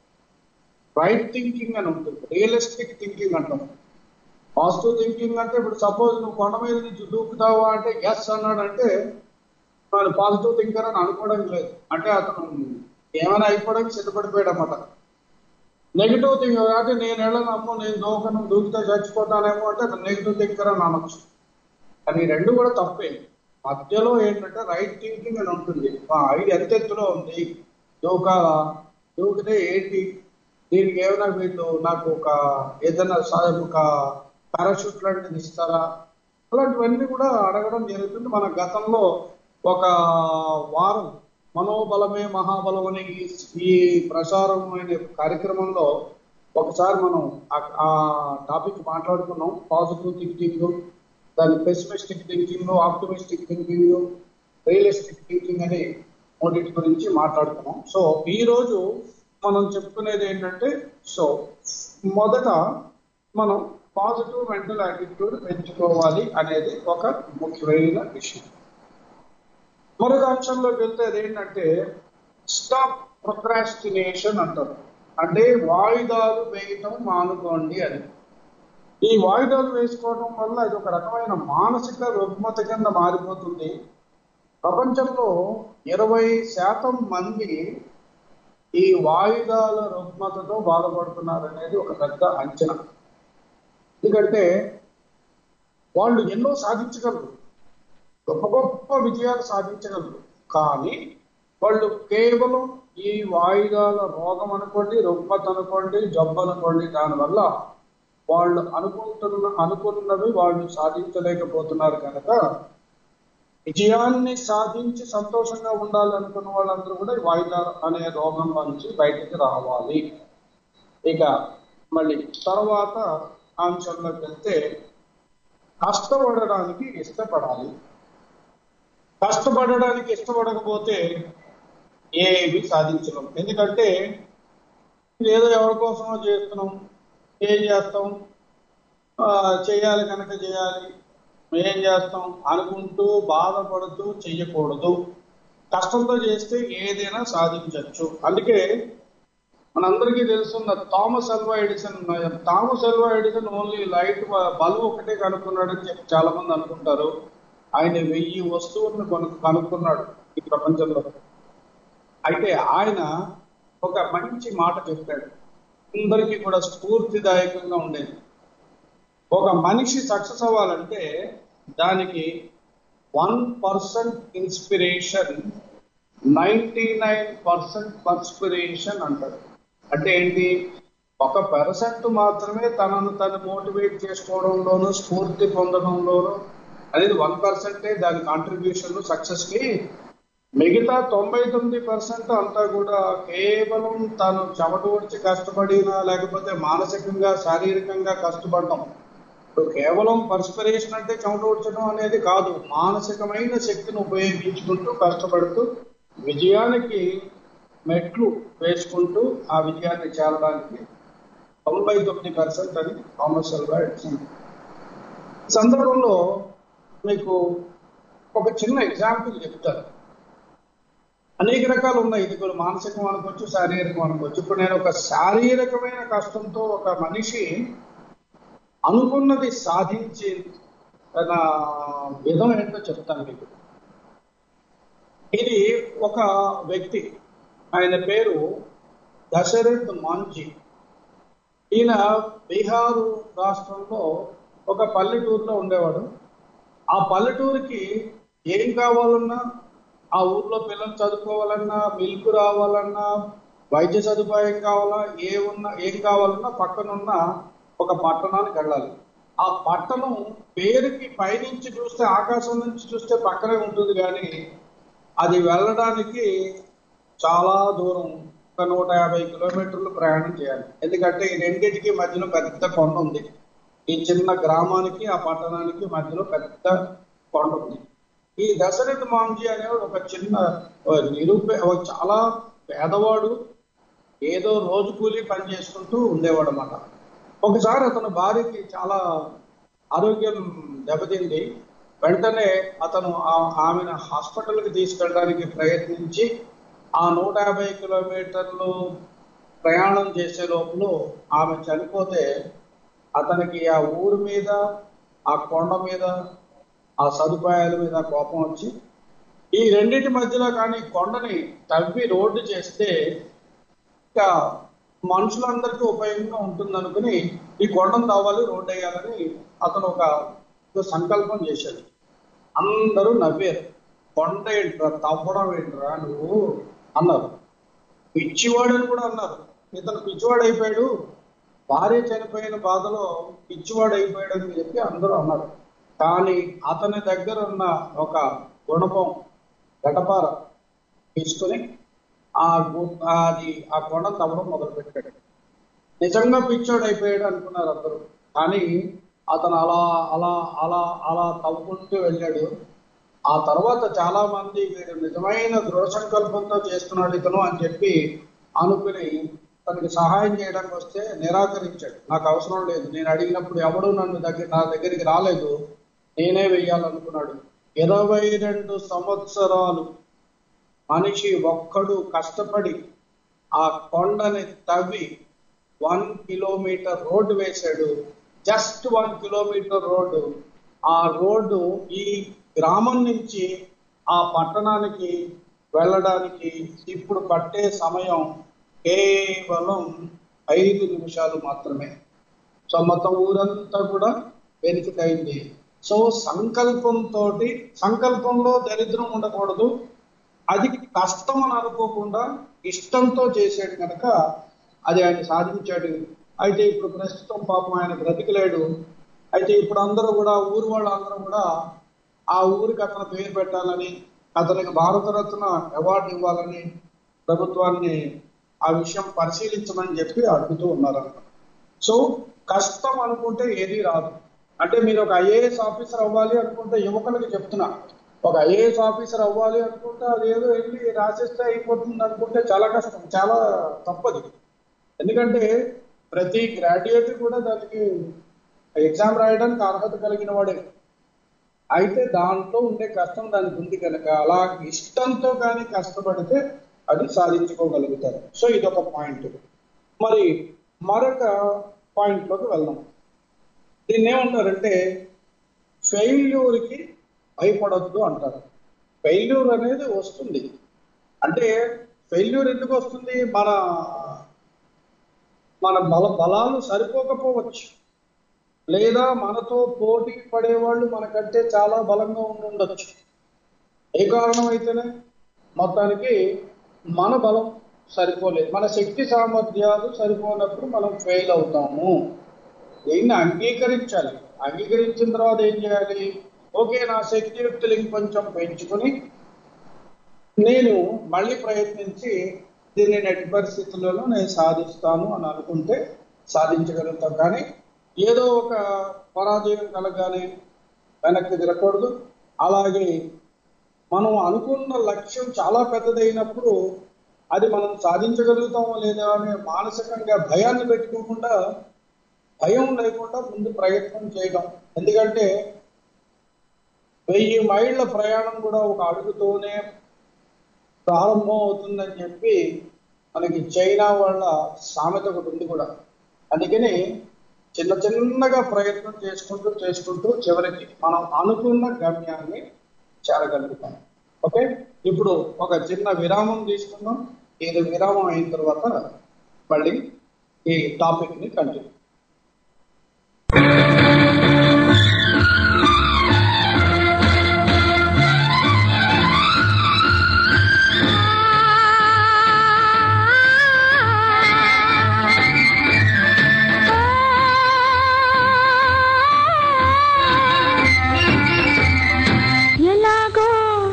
రైట్ థింకింగ్ అని ఉంటుంది రియలిస్టిక్ థింకింగ్ అంటాం పాజిటివ్ థింకింగ్ అంటే ఇప్పుడు సపోజ్ నువ్వు కొండ మీద నుంచి దూకుతావా అంటే ఎస్ అన్నాడు అంటే వాడు పాజిటివ్ థింకర్ అని అనుకోవడం లేదు అంటే అతను ఏమైనా అయిపోవడానికి సిద్ధపడిపోయాడు అన్నమాట నెగిటివ్ థింకర్ అంటే నేను వెళ్ళను అమ్మో నేను దూకను దూకితే చచ్చిపోతానేమో అంటే అతను నెగిటివ్ థింకర్ అని అనొచ్చు కానీ ఈ రెండు కూడా తప్పే మధ్యలో ఏంటంటే రైట్ థింకింగ్ అని ఉంటుంది ఆ ఐడి ఎంత ఎత్తులో ఉంది దూకాలా దూకితే ఏంటి దీనికి ఏమైనా వీళ్ళు నాకు ఒక ఏదైనా సా- ఒక పారాషూట్ లాంటిది ఇస్తారా అలాంటివన్నీ కూడా అడగడం జరుగుతుంది మన గతంలో ఒక వారం మనోబలమే మహాబలం అనే ఈ ఈ ప్రసారం అనే కార్యక్రమంలో ఒకసారి మనం ఆ- ఆ టాపిక్ మాట్లాడుకున్నాం పాజిటివ్ థింకింగ్ దాని pessimistic thinking optimistic thinking realistic thinking అనే మూడింటి గురించి మాట్లాడుకున్నాం సో ఈ రోజు మనం చెప్పుకునేది ఏంటంటే సో మొదట మనం పాజిటివ్ మెంటల్ యాటిట్యూడ్ పెంచుకోవాలి అనేది ఒక ముఖ్యమైన విషయం మరొక అంశంలోకి వెళ్తే ఏంటంటే స్టాప్ ప్రొక్రాస్టినేషన్ అంటారు అంటే వాయిదాలు వేయటం మానుకోండి అని ఈ వాయిదాలు వేసుకోవడం వల్ల ఇది ఒక రకమైన మానసిక రుగ్మత కింద మారిపోతుంది ప్రపంచంలో ఇరవై శాతం మంది ఈ వాయిదాల రుగ్మతతో బాధపడుతున్నారు అనేది ఒక పెద్ద అంచనా ఎందుకంటే వాళ్ళు ఎన్నో సాధించగలరు గొప్ప గొప్ప విజయాలు సాధించగలరు కానీ వాళ్ళు కేవలం ఈ వాయిదాల రోగం అనుకోండి రుగ్మత అనుకోండి జబ్బు అనుకోండి దానివల్ల వాళ్ళు అనుకుంటున్న అనుకున్నవి వాళ్ళు సాధించలేకపోతున్నారు కనుక విజయాన్ని సాధించి సంతోషంగా ఉండాలి అనుకున్న వాళ్ళందరూ కూడా ఈ వాయిదాలు అనే రోగం నుంచి బయటికి రావాలి ఇక మళ్ళీ తర్వాత అంశంలోకి వెళ్తే కష్టపడడానికి ఇష్టపడాలి కష్టపడడానికి ఇష్టపడకపోతే ఏవి సాధించలేం ఎందుకంటే ఏదో ఎవరి కోసమో చేస్తున్నాం ఏం చేస్తాం ఆ, చేయాలి కనుక చేయాలి ఏం చేస్తాం అనుకుంటూ బాధపడుతూ చెయ్యకూడదు కష్టంతో చేస్తే ఏదైనా సాధించవచ్చు అందుకే మనందరికీ తెలుసున్న Thomas Alva Edison Thomas Alva Edison only light bulb ఒకటే కనుక్కున్నాడని చెప్పి చాలా మంది అనుకుంటారు ఆయన వెయ్యి వస్తువులను కొను కనుక్కున్నాడు ఈ ప్రపంచంలో అయితే ఆయన ఒక మంచి మాట చెప్పాడు అందరికీ కూడా స్ఫూర్తిదాయకంగా ఉండేది ఒక మనిషి సక్సెస్ అవ్వాలంటే దానికి one percent inspiration ninety nine percent perspiration అంటారు అంటే ఏంటి ఒక పర్సెంట్ మాత్రమే తనను తను మోటివేట్ చేసుకోవడంలోనూ స్ఫూర్తి పొందడంలోనూ అనేది వన్ పర్సెంటే దాని కాంట్రిబ్యూషన్ సక్సెస్ కి మిగతా తొంభై తొమ్మిది పర్సెంట్ అంతా కూడా కేవలం తను చెమటూడ్చి కష్టపడినా లేకపోతే మానసికంగా శారీరకంగా కష్టపడటం ఇప్పుడు కేవలం పర్స్పిరేషన్ అంటే చెమటూడ్చడం అనేది కాదు మానసికమైన శక్తిని ఉపయోగించుకుంటూ కష్టపడుతూ విజయానికి మెట్లు వేసుకుంటూ ఆ విజయాన్ని చేరడానికి తొంభై తొమ్మిది పర్సెంట్ అని థామస్ అల్వా ఎడిసన్ ఈ సందర్భంలో మీకు ఒక చిన్న ఎగ్జాంపుల్ చెప్తారు అనేక రకాలు ఉన్నాయి ఇది కూడా మానసికం అనుకోవచ్చు శారీరకం అనుకోవచ్చు ఇప్పుడు నేను ఒక శారీరకమైన కష్టంతో ఒక మనిషి అనుకున్నది సాధించి తన విధం ఏంటో చెప్తాను మీకు ఇది ఒక వ్యక్తి ఆయన పేరు దశరథ్ మాంజీ ఈయన బీహారు రాష్ట్రంలో ఒక పల్లెటూరులో ఉండేవాడు ఆ పల్లెటూరుకి ఏం కావాలన్నా ఆ ఊర్లో పిల్లలు చదువుకోవాలన్నా మిల్క్ రావాలన్నా వైద్య సదుపాయం కావాలా ఏ ఉన్నా ఏం కావాలన్నా పక్కనున్న ఒక పట్టణానికి వెళ్ళాలి ఆ పట్టణం పేరుకి పైనుంచి చూస్తే ఆకాశం నుంచి చూస్తే పక్కనే ఉంటుంది కానీ అది వెళ్ళడానికి చాలా దూరం ఒక నూట యాభై కిలోమీటర్లు ప్రయాణం చేయాలి ఎందుకంటే ఈ రెండింటికి మధ్యలో పెద్ద కొండ ఉంది ఈ చిన్న గ్రామానికి ఆ పట్టణానికి మధ్యలో పెద్ద కొండ ఉంది ఈ దశరథ మాంజీ అనేవాడు ఒక చిన్న ఆ, నిరుపే ఒక చాలా పేదవాడు ఏదో రోజు కూలి పని చేసుకుంటూ ఉండేవాడు అన్నమాట ఒకసారి అతని భార్యకి చాలా ఆరోగ్యం దెబ్బతింది వెంటనే అతను ఆ- ఆమెను హాస్పిటల్కి తీసుకెళ్ళడానికి ప్రయత్నించి ఆ నూట యాభై కిలోమీటర్లు ప్రయాణం చేసే లోపల ఆమె చనిపోతే అతనికి ఆ ఊరి మీద ఆ కొండ మీద ఆ సదుపాయాల మీద కోపం వచ్చి ఈ రెండింటి మధ్యలో కానీ కొండని తవ్వి రోడ్డు చేస్తే ఇంకా మనుషులందరికీ ఉపయోగంగా ఉంటుంది అనుకుని ఈ కొండను తవ్వాలి రోడ్డు వేయాలని అతను ఒక ఒక సంకల్పం చేశాడు అందరూ నవ్వారు కొండ ఏంట్రా తవ్వడం ఏంట్రా నువ్వు అన్నారు పిచ్చివాడు అని కూడా అన్నారు ఇతను పిచ్చివాడు అయిపోయాడు భార్య చనిపోయిన బాధలో పిచ్చివాడు అయిపోయాడు అని చెప్పి అందరూ అన్నారు కానీ అతని దగ్గర ఉన్న ఒక గుణపం గటపార తీసుకుని ఆ గు- అది ఆ కొండ తవ్వడం మొదలు పెట్టాడు నిజంగా పిచ్చోడు అయిపోయాడు అనుకున్నారు అందరూ కానీ అతను అలా అలా అలా అలా తవ్వుకుంటూ వెళ్ళాడు ఆ తర్వాత చాలా మంది వీడు నిజమైన దృఢ సంకల్పంతో చేస్తున్నాడు ఇతను అని చెప్పి అనుకుని తనకి సహాయం చేయడానికి వస్తే నిరాకరించాడు నాకు అవసరం లేదు నేను అడిగినప్పుడు ఎవడు నన్ను దగ్గర నా దగ్గరికి రాలేదు నేనే వెయ్యాలనుకున్నాడు ఇరవై రెండు సంవత్సరాలు మనిషి ఒక్కడు కష్టపడి ఆ కొండని తవ్వి వన్ కిలోమీటర్ రోడ్డు వేశాడు జస్ట్ వన్ కిలోమీటర్ రోడ్డు ఆ రోడ్డు ఈ గ్రామం నుంచి ఆ పట్టణానికి వెళ్ళడానికి ఇప్పుడు పట్టే సమయం కేవలం ఐదు నిమిషాలు మాత్రమే సో మొత్తం ఊరంతా కూడా బెనిఫిట్ అయింది సో సంకల్పంతో సంకల్పంలో దరిద్రం ఉండకూడదు అది కష్టం అని అనుకోకుండా ఇష్టంతో చేసాడు కనుక అది ఆయన సాధించాడు అయితే ఇప్పుడు ప్రస్తుతం పాపం ఆయన బ్రతికలేడు అయితే ఇప్పుడు అందరూ కూడా ఊరు వాళ్ళందరూ కూడా ఆ ఊరికి అతను పేరు పెట్టాలని అతనికి భారతరత్న అవార్డు ఇవ్వాలని ప్రభుత్వాన్ని ఆ విషయం పరిశీలించమని చెప్పి అడుగుతూ ఉన్నారన్నమాట సో కష్టం అనుకుంటే ఏది రాదు అంటే మీరు ఒక ఐఏఎస్ ఆఫీసర్ అవ్వాలి అనుకుంటే యువకులకి చెప్తున్నా ఒక ఐఏఎస్ ఆఫీసర్ అవ్వాలి అనుకుంటే అదేదో వెళ్ళి రాసేస్తే అయిపోతుంది అనుకుంటే చాలా కష్టం చాలా తప్పది ఎందుకంటే ప్రతి గ్రాడ్యుయేట్ కూడా దానికి ఎగ్జామ్ రాయడానికి అర్హత కలిగిన వాడే అయితే దాంట్లో ఉండే కష్టం దానికి ఉంది కనుక అలా ఇష్టంతో కానీ కష్టపడితే అది సాధించుకోగలుగుతారు సో ఇది ఒక పాయింట్ మరి మరొక పాయింట్ లోకి వెళ్దాం దీన్ని ఏమంటారంటే ఫెయిల్యూర్కి భయపడొద్దు అంటారు ఫెయిల్యూర్ అనేది వస్తుంది అంటే ఫెయిల్యూర్ ఎందుకు వస్తుంది మన మన బల బలాలు సరిపోకపోవచ్చు లేదా మనతో పోటీ పడేవాళ్ళు మనకంటే చాలా బలంగా ఉండి ఉండొచ్చు ఏ కారణం అయితేనే మొత్తానికి మన బలం సరిపోలేదు మన శక్తి సామర్థ్యాలు సరిపోనప్పుడు మనం ఫెయిల్ అవుతాము దీన్ని అంగీకరించాలి అంగీకరించిన తర్వాత ఏం చేయాలి ఓకే నా శక్తియుక్తులు ఇంకొంచెం పెంచుకుని నేను మళ్ళీ ప్రయత్నించి దీన్ని నెట్ పరిస్థితులలో నేను సాధిస్తాను అని అనుకుంటే సాధించగలుగుతాం కానీ ఏదో ఒక పరాజయం కలగానే వెనక్కి తిరగకూడదు అలాగే మనం అనుకున్న లక్ష్యం చాలా పెద్దదైనప్పుడు అది మనం సాధించగలుగుతామో లేదా అనే మానసికంగా భయాన్ని పెట్టుకోకుండా భయం లేకుండా ముందు ప్రయత్నం చేయడం ఎందుకంటే వెయ్యి మైళ్ళ ప్రయాణం కూడా ఒక అడుగుతోనే ప్రారంభం అవుతుందని చెప్పి మనకి చైనా వాళ్ళ సామెత ఒకటి ఉంది కూడా అందుకని చిన్న చిన్నగా ప్రయత్నం చేసుకుంటూ చేసుకుంటూ చివరికి మనం అనుకున్న గమ్యాన్ని చేరగలుగుతాం ఓకే ఇప్పుడు ఒక చిన్న విరామం తీసుకుందాం ఇది విరామం అయిన తర్వాత మళ్ళీ ఈ టాపిక్ ని కంటిన్యూ ఎలాగో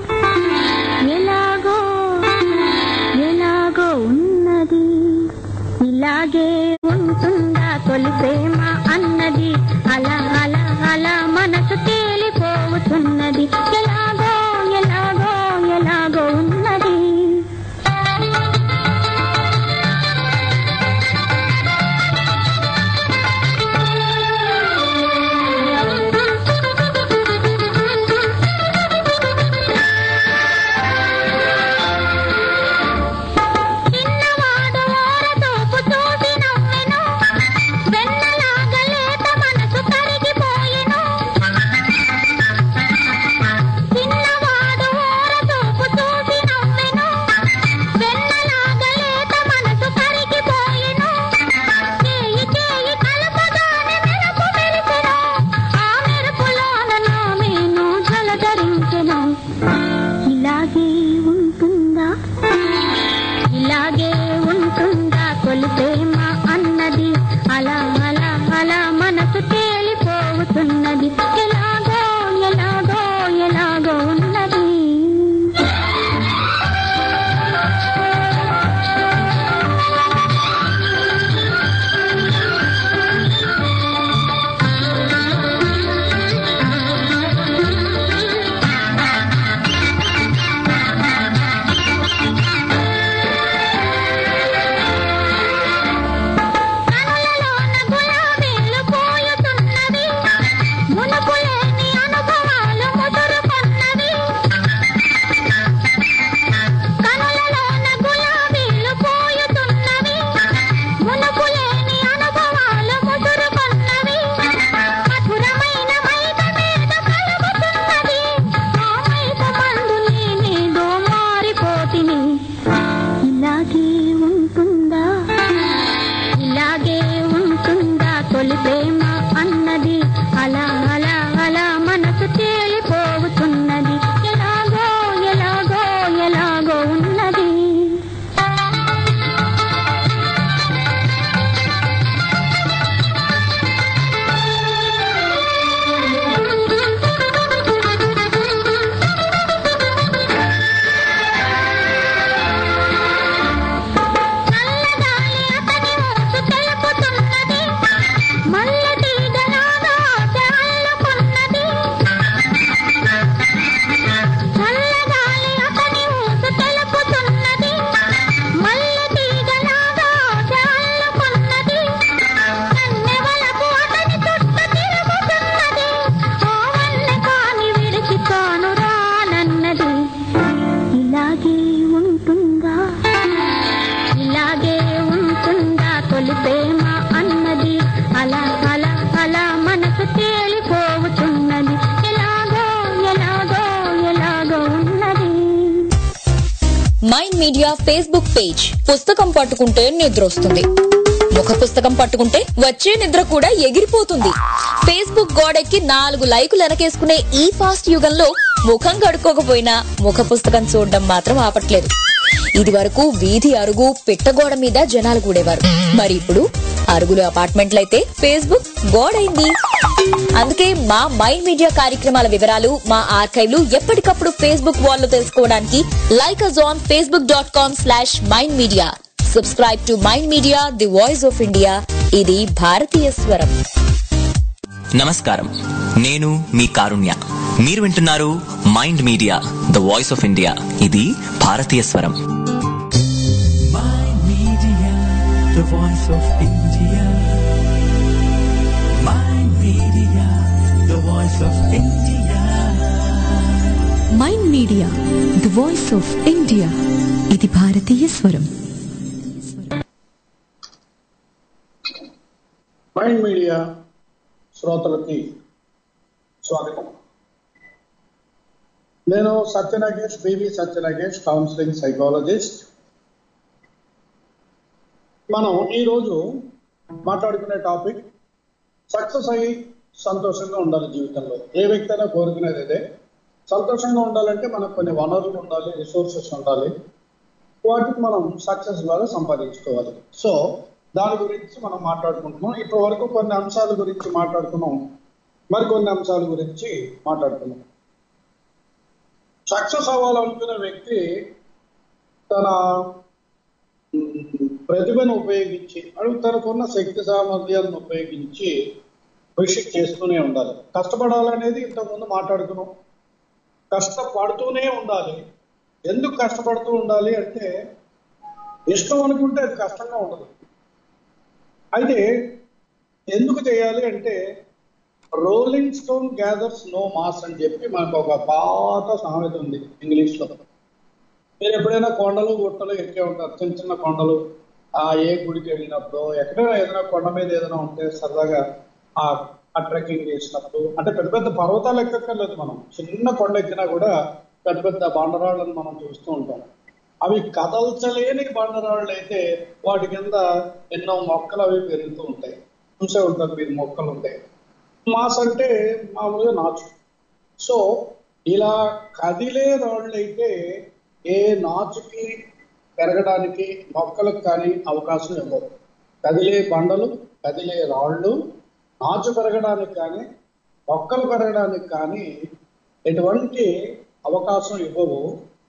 ఎలాగో ఎలాగో ఉన్నది ఇలాగే ఉంటుందా తొలి ప్రేమ అన్నది అలా అలా అలా మనసు తేలిపోతున్నది ఎలాగో ఎలాగో ఎలాగో ఉన్నది చిన్నవాడు ఓరతోపు చూసి నవ్వెను వెన్నలాగా లేత మనసు కరిగిపోయెను చిన్నవాడు ఓరతోపు చూసి నవ్వెను వెన్నలాగా లేత మనసు కరిగిపోయెను చేయి చేయి కలపగానే మెరుపు మెరిసెను ఆ మెరుపులోన నా మేను జలధరించెను ఇలాగే ఉంటుందా ఇలాగే ఉంటుందా తొలి ప్రేమ అన్నది అలా అలా అలా మనసు తేలిపోతున్నది ఎలాగో ఎలాగో ఎలాగో ఉన్నది కనులలోన గులాబీలు పూయుతున్నవి మునుపులేని అనుభవాలు ముదురుకొన్నవి కనులలోన గులాబీలు పూయుతున్నవి మునుపులేని అనుభవాలు ముదురుకొన్నవి మధురమైన మైద మీద కలుగుతున్నది ఆ మైద మందు నేనేదో మారిపోతిని ఇలాగే ఉంటుందా ఇలాగే ఉంటుందా తొలి ప్రేమ అన్నది అలా అలా అలా మనసు తేలిపోతున్నది ఎలాగో ఎలాగో ఎలాగో ఉన్నది నల్లగాలి అతని ఊసు తెలుపుతున్నది మల్ల తీగలాగా ఆశ అల్లుకున్నది నల్లగాలి అతని ఊసు తెలుపుతున్నది మల్ల తీగలాగా ఆశ అల్లుకున్నది కన్నెవలకు అతని చుట్టూ తిరుగుతున్నది ఆ వన్నె కాని విడిచి కాను రానన్నది ఇలాగే ఉంటుందా ఇలాగే ఉంటుందా తొలి ప్రేమ అన్నది అలా అలా అలా మనసు తేలిపోతున్నది ఎలాగో ఎలాగో ఎలాగో ఉన్నది మైండ్ మీడియా ఫేస్బుక్ పేజ్ పుస్తకం పట్టుకుంటే నిద్ర వస్తుంది ముఖ పుస్తకం పట్టుకుంటే వచ్చే నిద్ర కూడా ఎగిరిపోతుంది ఫేస్బుక్ గోడెక్కి నాలుగు లైకులు వెనకేసుకునే ఈ ఫాస్ట్ యుగంలో ముఖం కడుక్కోకపోయినా ముఖ పుస్తకం చూడడం మాత్రం ఆపట్లేదు ఇది వరకు వీధి అరుగు పిట్టగోడ మీద జనాలు కూడేవారు మరి ఇప్పుడు అరుగులు అపార్ట్మెంట్లయితే ఫేస్బుక్ గోడైంది అందుకే మా మైండ్ మీడియా కార్యక్రమాల వివరాలు మా ఆర్కైవ్లు ఎప్పటికప్పుడు ఫేస్బుక్ వాల్లో తెలుసుకోవడానికి like us on Facebook dot com slash Mind Media subscribe to Mind Media the voice of India ఇది భారతీయ స్వరం నమస్కారం నేను మీ కారుణ్య మీరు వింటున్నారు Mind Media the voice of India ఇది భారతీయ స్వరం Mind Media, the voice of India. Mind Media, the voice of India. Mind Media the voice of India ఇది భారతీయ స్వరం మైండ్ మీడియా శ్రోతలకి స్వాగతం నేను Satyanagesh BB Satyanagesh counselling psychologist మనం ఈరోజు మాట్లాడుకునే టాపిక్ సక్సెస్ అయ్యి సంతోషంగా ఉండాలి జీవితంలో ఏ వ్యక్తి అయినా కోరుకునేది ఇదే సంతోషంగా ఉండాలంటే మనకు కొన్ని వనరులు ఉండాలి రిసోర్సెస్ ఉండాలి వాటికి మనం సక్సెస్ ద్వారా సంపాదించుకోవాలి సో దాని గురించి మనం మాట్లాడుకుంటున్నాం ఇప్పటి వరకు కొన్ని అంశాల గురించి మాట్లాడుకున్నాం మరికొన్ని అంశాల గురించి మాట్లాడుకున్నాం సక్సెస్ అవ్వాలనుకునే వ్యక్తి తన మ్, ప్రతిభను ఉపయోగించి అడుగు తనకున్న శక్తి సామర్థ్యాలను ఉపయోగించి కృషి చేస్తూనే ఉండాలి కష్టపడాలనేది ఇంతకుముందు మాట్లాడుకున్నాం కష్టపడుతూనే ఉండాలి ఎందుకు కష్టపడుతూ ఉండాలి అంటే ఇష్టం అనుకుంటే అది కష్టంగా ఉండదు అయితే ఎందుకు చేయాలి అంటే rolling stone gathers no moss అని చెప్పి మనకు ఒక పాత సామెత ఉంది ఇంగ్లీష్ లో మీరు ఎప్పుడైనా కొండలు గుట్టలు ఎక్కే ఉంటారు చిన్న చిన్న కొండలు ఆ ఏ గుడికి వెళ్ళినప్పుడు ఎక్కడైనా ఏదైనా కొండ మీద ఏదైనా ఉంటే సరదాగా ఆ ఆ ట్రెక్కింగ్ చేసినప్పుడు అంటే పెద్ద పెద్ద పర్వతాలు ఎక్కక్కర్లేదు మనం చిన్న కొండ ఎక్కినా కూడా పెద్ద పెద్ద బండరాళ్ళని మనం చూస్తూ ఉంటాం అవి కదల్చలేని బండరాళ్ళు అయితే వాటి కింద ఎన్నో మొక్కలు అవి పెరుగుతూ ఉంటాయి చూసే ఉంటారు మీరు మొక్కలు ఉంటాయి మాస్ అంటే మామూలుగా నాచు సో ఇలా కదిలే రాళ్ళు అయితే ఏ నాచుకి పెరగడానికి మొక్కలకు కానీ అవకాశం ఇవ్వవు కదిలే బండలు కదిలే రాళ్ళు నాచు పెరగడానికి కానీ మొక్కలు పెరగడానికి కానీ ఎటువంటి అవకాశం ఇవ్వవు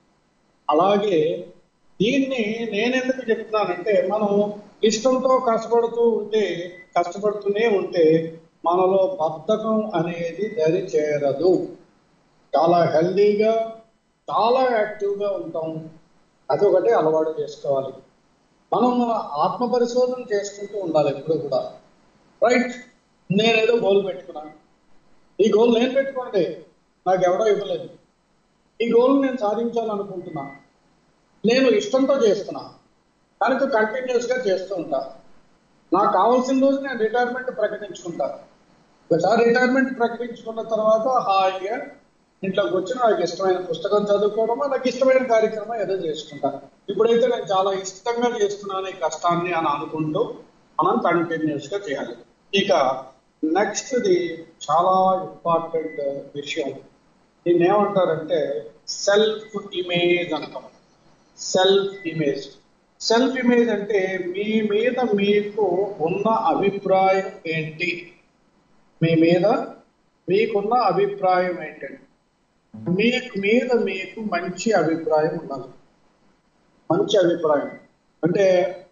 అలాగే దీన్ని నేనెందుకు చెప్తున్నానంటే మనం ఇష్టంతో కష్టపడుతూ ఉంటే కష్టపడుతూనే ఉంటే మనలో బద్ధకం అనేది దరి చేరదు చాలా హెల్దీగా చాలా యాక్టివ్గా ఉంటాం అదొకటి అలవాటు చేసుకోవాలి మనం మన ఆత్మ పరిశోధన చేసుకుంటూ ఉండాలి ఎప్పుడు కూడా రైట్ నేనేదో గోల్ పెట్టుకున్నాను ఈ గోల్ నేను పెట్టుకోండి నాకు ఎవరో ఇవ్వలేదు ఈ గోల్ నేను సాధించాలనుకుంటున్నా నేను ఇష్టంతో చేస్తున్నా కనుక కంటిన్యూస్ గా చేస్తూ ఉంటా నాకు కావాల్సిన రోజు నేను రిటైర్మెంట్ ప్రకటించుకుంటా ఒకసారి రిటైర్మెంట్ ప్రకటించుకున్న తర్వాత హాయిగా ఇంట్లోకి వచ్చి నాకు ఇష్టమైన పుస్తకం చదువుకోవడమో నాకు ఇష్టమైన కార్యక్రమం ఏదో చేసుకుంటా ఇప్పుడైతే నేను చాలా ఇష్టంగా చేస్తున్నాను ఈ కష్టాన్ని అని అనుకుంటూ మనం కంటిన్యూస్ గా చేయాలి ఇక నెక్స్ట్ ది చాలా ఇంపార్టెంట్ విషయం దీన్ని ఏమంటారంటే సెల్ఫ్ ఇమేజ్ అంటాం సెల్ఫ్ ఇమేజ్ సెల్ఫ్ ఇమేజ్ అంటే మీ మీద మీకు ఉన్న అభిప్రాయం ఏంటి మీ మీద మీకున్న అభిప్రాయం ఏంటండి మీ మీద మీకు మంచి అభిప్రాయం ఉండాలి మంచి అభిప్రాయం అంటే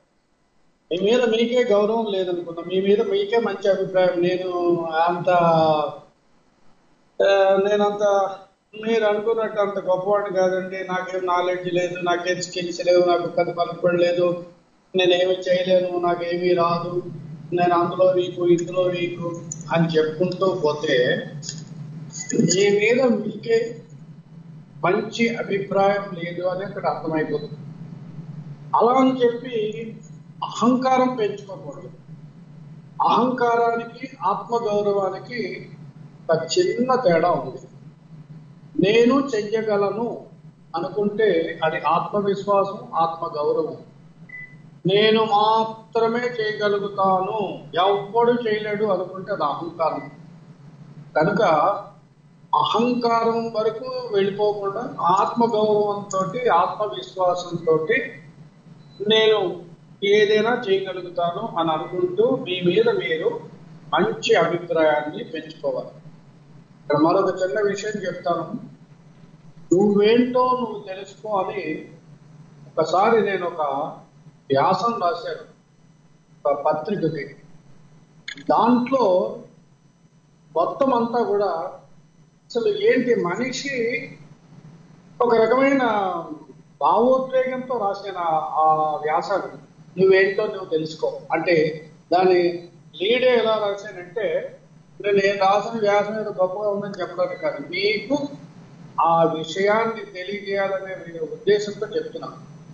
మీ మీద మీకే గౌరవం లేదనుకున్నా మీ మీద మీకే మంచి అభిప్రాయం నేను అంత ఆ, నేనంత మీరు అనుకున్నట్టు అంత గొప్పవాడిని కాదండి నాకేం నాలెడ్జ్ లేదు నాకేం స్కిల్స్ లేవు నాకు పెద్ద పలుకుబడి లేదు నేనేమి చేయలేను నాకేమీ రాదు నేను అందులో వీకు ఇందులో వీకు అని చెప్పుకుంటూ పోతే మీ మీద మీకే మంచి అభిప్రాయం లేదు అని అక్కడ అర్థమైపోతుంది అలా అని చెప్పి అహంకారం పెంచుకోకూడదు అహంకారానికి ఆత్మగౌరవానికి ఒక చిన్న తేడా ఉంది నేను చెయ్యగలను అనుకుంటే అది ఆత్మవిశ్వాసం ఆత్మగౌరవం నేను మాత్రమే చేయగలుగుతాను ఎవ్వడు చేయలేడు అనుకుంటే అది అహంకారం కనుక అహంకారం వరకు వెళ్ళిపోకుండా ఆత్మగౌరవంతో ఆత్మవిశ్వాసంతో నేను ఏదైనా చేయగలుగుతాను అని అనుకుంటూ మీ మీద మీరు మంచి అభిప్రాయాన్ని పెంచుకోవాలి ఇక్కడ మరొక చిన్న విషయం చెప్తాను నువ్వేంటో నువ్వు తెలుసుకో అని ఒకసారి నేను ఒక వ్యాసం రాశాను ఒక పత్రికకి దాంట్లో మొత్తం అంతా కూడా అసలు ఏంటి మనిషి ఒక రకమైన భావోద్వేగంతో రాసిన ఆ వ్యాసాన్ని నువ్వేంటో నువ్వు తెలుసుకో అంటే దాని లీడే ఎలా రాశానంటే నేను నేను రాసిన వ్యాసం ఏదో గొప్పగా ఉందని చెప్పడానికి కాదు మీకు ఆ విషయాన్ని తెలియజేయాలనే ఉద్దేశంతో చెప్తున్నా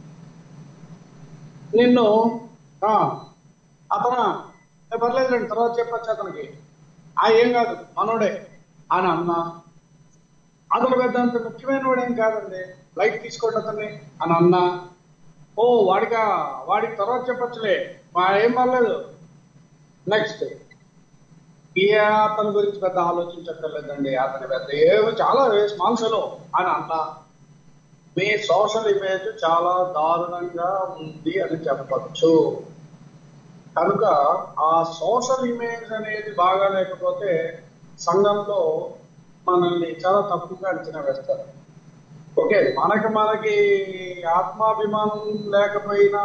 నిన్ను ఆ, అతనా "ఏ, పర్లేదులేండి తర్వాత చెప్పచ్చు అతనికి ఆ ఏం కాదు మనోడే అని అన్నా అతను పెద్ద అంత ముఖ్యమైన వాడేం కాదండి లైట్ తీసుకోండి అతన్ని అని అన్నా ఓ వాడికా వాడికి తర్వాత చెప్పచ్చులే మా ఏం పర్లేదు నెక్స్ట్ ఈ అతని గురించి పెద్ద ఆలోచించక్కర్లేదండి అతని పెద్ద ఏమో చాలా స్మాల్ సెలో అని అన్నా మీ సోషల్ ఇమేజ్ చాలా దారుణంగా ఉంది అని చెప్పచ్చు కనుక ఆ సోషల్ ఇమేజ్ అనేది బాగా లేకపోతే సంఘంలో మనల్ని చాలా తప్పుగా అంచనా వేస్తారు ఓకే మనకి మనకి ఆత్మాభిమానం లేకపోయినా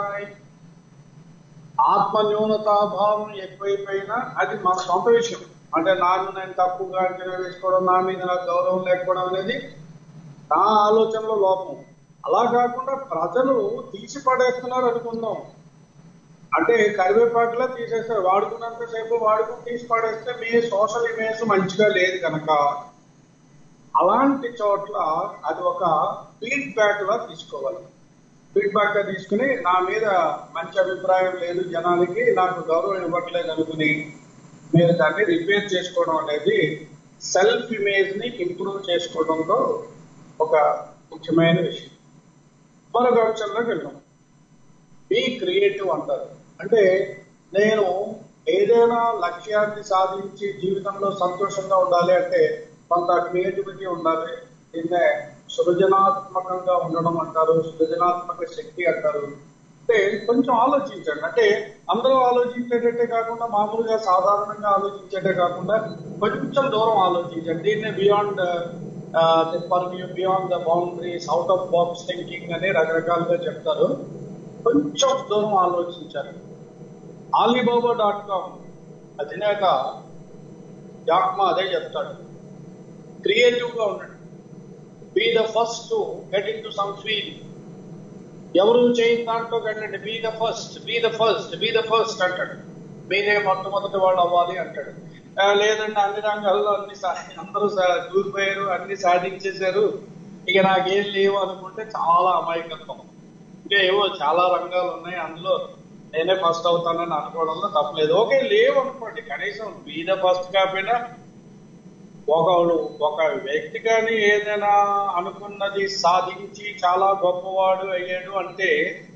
ఆత్మ న్యూనతాభావం ఎక్కువైపోయినా అది మన సొంత విషయం అంటే నన్ను నేను తప్పుగా అంచనా వేసుకోవడం నా మీద నాకు గౌరవం లేకపోవడం అనేది నా ఆలోచనలో లోపం అలా కాకుండా ప్రజలు తీసి పడేస్తున్నారు అనుకుందాం అంటే కరివేపాకులా తీసేస్తారు వాడుకున్నంత సేపు వాడుకుని తీసి పడేస్తే మీ సోషల్ ఇమేజ్ మంచిగా లేదు కనుక అలాంటి చోట్ల అది ఒక ఫీడ్బ్యాక్ లా తీసుకోవాలి ఫీడ్బ్యాక్ గా తీసుకుని నా మీద మంచి అభిప్రాయం లేదు జనాలకి నాకు గౌరవం ఇవ్వట్లేదు అనుకుని మీరు దాన్ని రిపేర్ చేసుకోవడం అనేది సెల్ఫ్ ఇమేజ్ ని ఇంప్రూవ్ చేసుకోవడంలో ఒక ముఖ్యమైన విషయం మరొక అంశంలోకి వెళ్దాం బీ క్రియేటివ్ అంటారు అంటే నేను ఏదైనా లక్ష్యాన్ని సాధించి జీవితంలో సంతోషంగా ఉండాలి అంటే కొంత క్రియేటివిటీ ఉండాలి దీన్నే సృజనాత్మకంగా ఉండడం అంటారు సృజనాత్మక శక్తి అంటారు అంటే కొంచెం ఆలోచించండి అంటే అందరూ ఆలోచించేటట్టే కాకుండా మామూలుగా సాధారణంగా ఆలోచించేటే కాకుండా కొంచెం దూరం ఆలోచించండి దీన్నే beyond the purview beyond the boundaries out of box thinking అని రకరకాలుగా చెప్తారు కొంచెం దూరం ఆలోచించాలి ఆలీబాబా డాట్ కామ్ అధినేత జాక్మా అదే చెప్తాడు క్రియేటివ్ గా ఉండండి be the first to get into some field ఎవరు చేయని దాంట్లో కంటే be the first be the first be the first అంటాడు మీరే మొట్టమొదటి వాళ్ళు అవ్వాలి అంటాడు ఆ, లేదంటే అన్ని రంగాల్లో అన్ని సా- అందరూ సా- దూరిపోయారు అన్ని సాధించేశారు ఇక నాకేం లేవు అనుకుంటే చాలా అమాయకత్వం ఇంకా ఏవో చాలా రంగాలు ఉన్నాయి అందులో నేనే ఫస్ట్ అవుతానని అనుకోవడంలో తప్పలేదు ఓకే లేవు అనుకోండి కనీసం బీ ద ఫస్ట్ కాకపోయినా ఒకడు ఒక వ్యక్తి కానీ ఏదైనా అనుకున్నది సాధించి చాలా గొప్పవాడు అయ్యాడు అంటే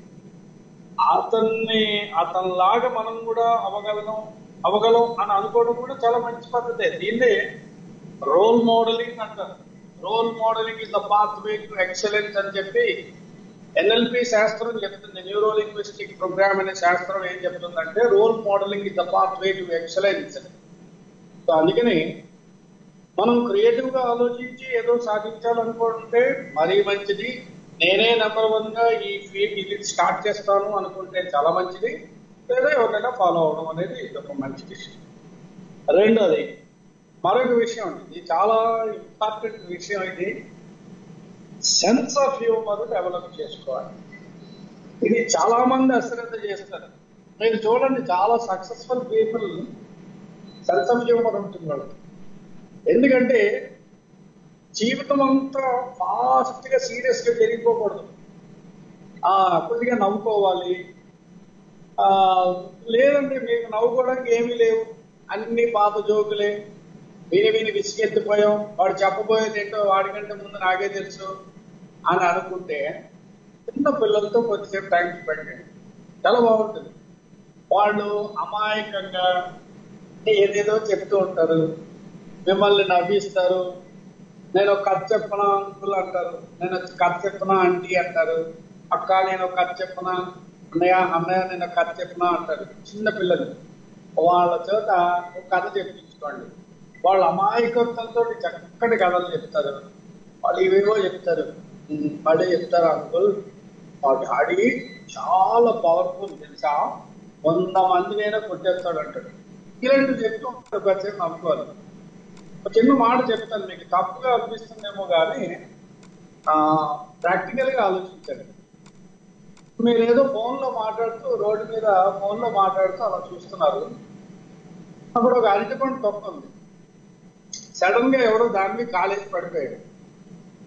అతన్ని అతనిలాగా మనం కూడా అవగలం అవగలం అని అనుకోవడం కూడా చాలా మంచి పద్ధతే దీన్నే రోల్ మోడలింగ్ అంటారు role modelling is the pathway to excellence అని చెప్పి ఎన్ఎల్పి శాస్త్రం చెప్తుంది న్యూరో లింగ్విస్టిక్ ప్రోగ్రామ్ అనే శాస్త్రం ఏం చెప్తుందంటే role modelling is the pathway to excellence so అందుకని మనం క్రియేటివ్ గా ఆలోచించి ఏదో సాధించాలనుకుంటే మరీ మంచిది నేనే నెంబర్ వన్ గా ఈ ఫీల్డ్ ఇది స్టార్ట్ చేస్తాను అనుకుంటే చాలా మంచిది లేదా ఎవరినైనా ఫాలో అవడం అనేది ఇది ఒక మంచి విషయం రెండోది మరొక విషయం అండి ఇది చాలా ఇంపార్టెంట్ విషయం ఇది సెన్స్ ఆఫ్ హ్యూమర్ డెవలప్ చేసుకోవాలి ఇది చాలా మంది అశ్రద్ధ చేస్తారు మీరు చూడండి చాలా successful people sense of humour ఉంటుంది వాళ్ళకి ఎందుకంటే జీవితం అంతా ఫాస్ట్ గా సీరియస్ గా జరిగిపోకూడదు ఆ కొద్దిగా నవ్వుకోవాలి ఆ లేదండి మీకు నవ్వుకోవడానికి ఏమీ లేవు అన్ని పాత జోకులే విని విని విసిగెత్తిపోయాం వాడు చెప్పబోయేది ఏంటో వాడికంటే ముందు నాకే తెలుసు అని అనుకుంటే చిన్న పిల్లలతో కొద్దిసేపు టైం స్పెండ్ చేయండి చాలా బాగుంటుంది వాళ్ళు అమాయకంగా ఏదేదో చెప్తూ ఉంటారు మిమ్మల్ని నవ్విస్తారు నేను ఒక కథ చెప్పనా అంకుల్ అంటారు నేను ఒక కథ చెప్పనా ఆంటీ అంటారు అక్క నేను ఒక కథ చెప్పనా అన్నయ్య అన్నయ్య నేను ఒక కథ చెప్పనా అంటారు చిన్న పిల్లలు వాళ్ళ చేత ఒక కథ చెప్పించుకోండి వాళ్ళ అమాయకత్వంతో చక్కటి కథలు చెప్తారు వాళ్ళు ఇవేవో చెప్తారు "ఉమ్, వాడే చెప్తారు అంకుల్ మా డాడీ చాలా పవర్ఫుల్ తెలుసా వంద మందినైనా కొట్టేస్తాడు అంటాడు ఇలాంటివి చెప్తూ ఉంటారు కాసేపు నవ్వుకోవాలి ఒక చిన్న మాట చెప్తాను మీకు తప్పుగా అనిపిస్తుందేమో కానీ ప్రాక్టికల్ గా ఆలోచించండి మీరు ఏదో ఫోన్ లో మాట్లాడుతూ రోడ్డు మీద ఫోన్ లో మాట్లాడుతూ అలా చూస్తున్నారు అప్పుడు ఒక అరటిపండు తొక్క ఉంది సడన్ గా ఎవడో దాని మీద కాలేసి పడిపోయాడు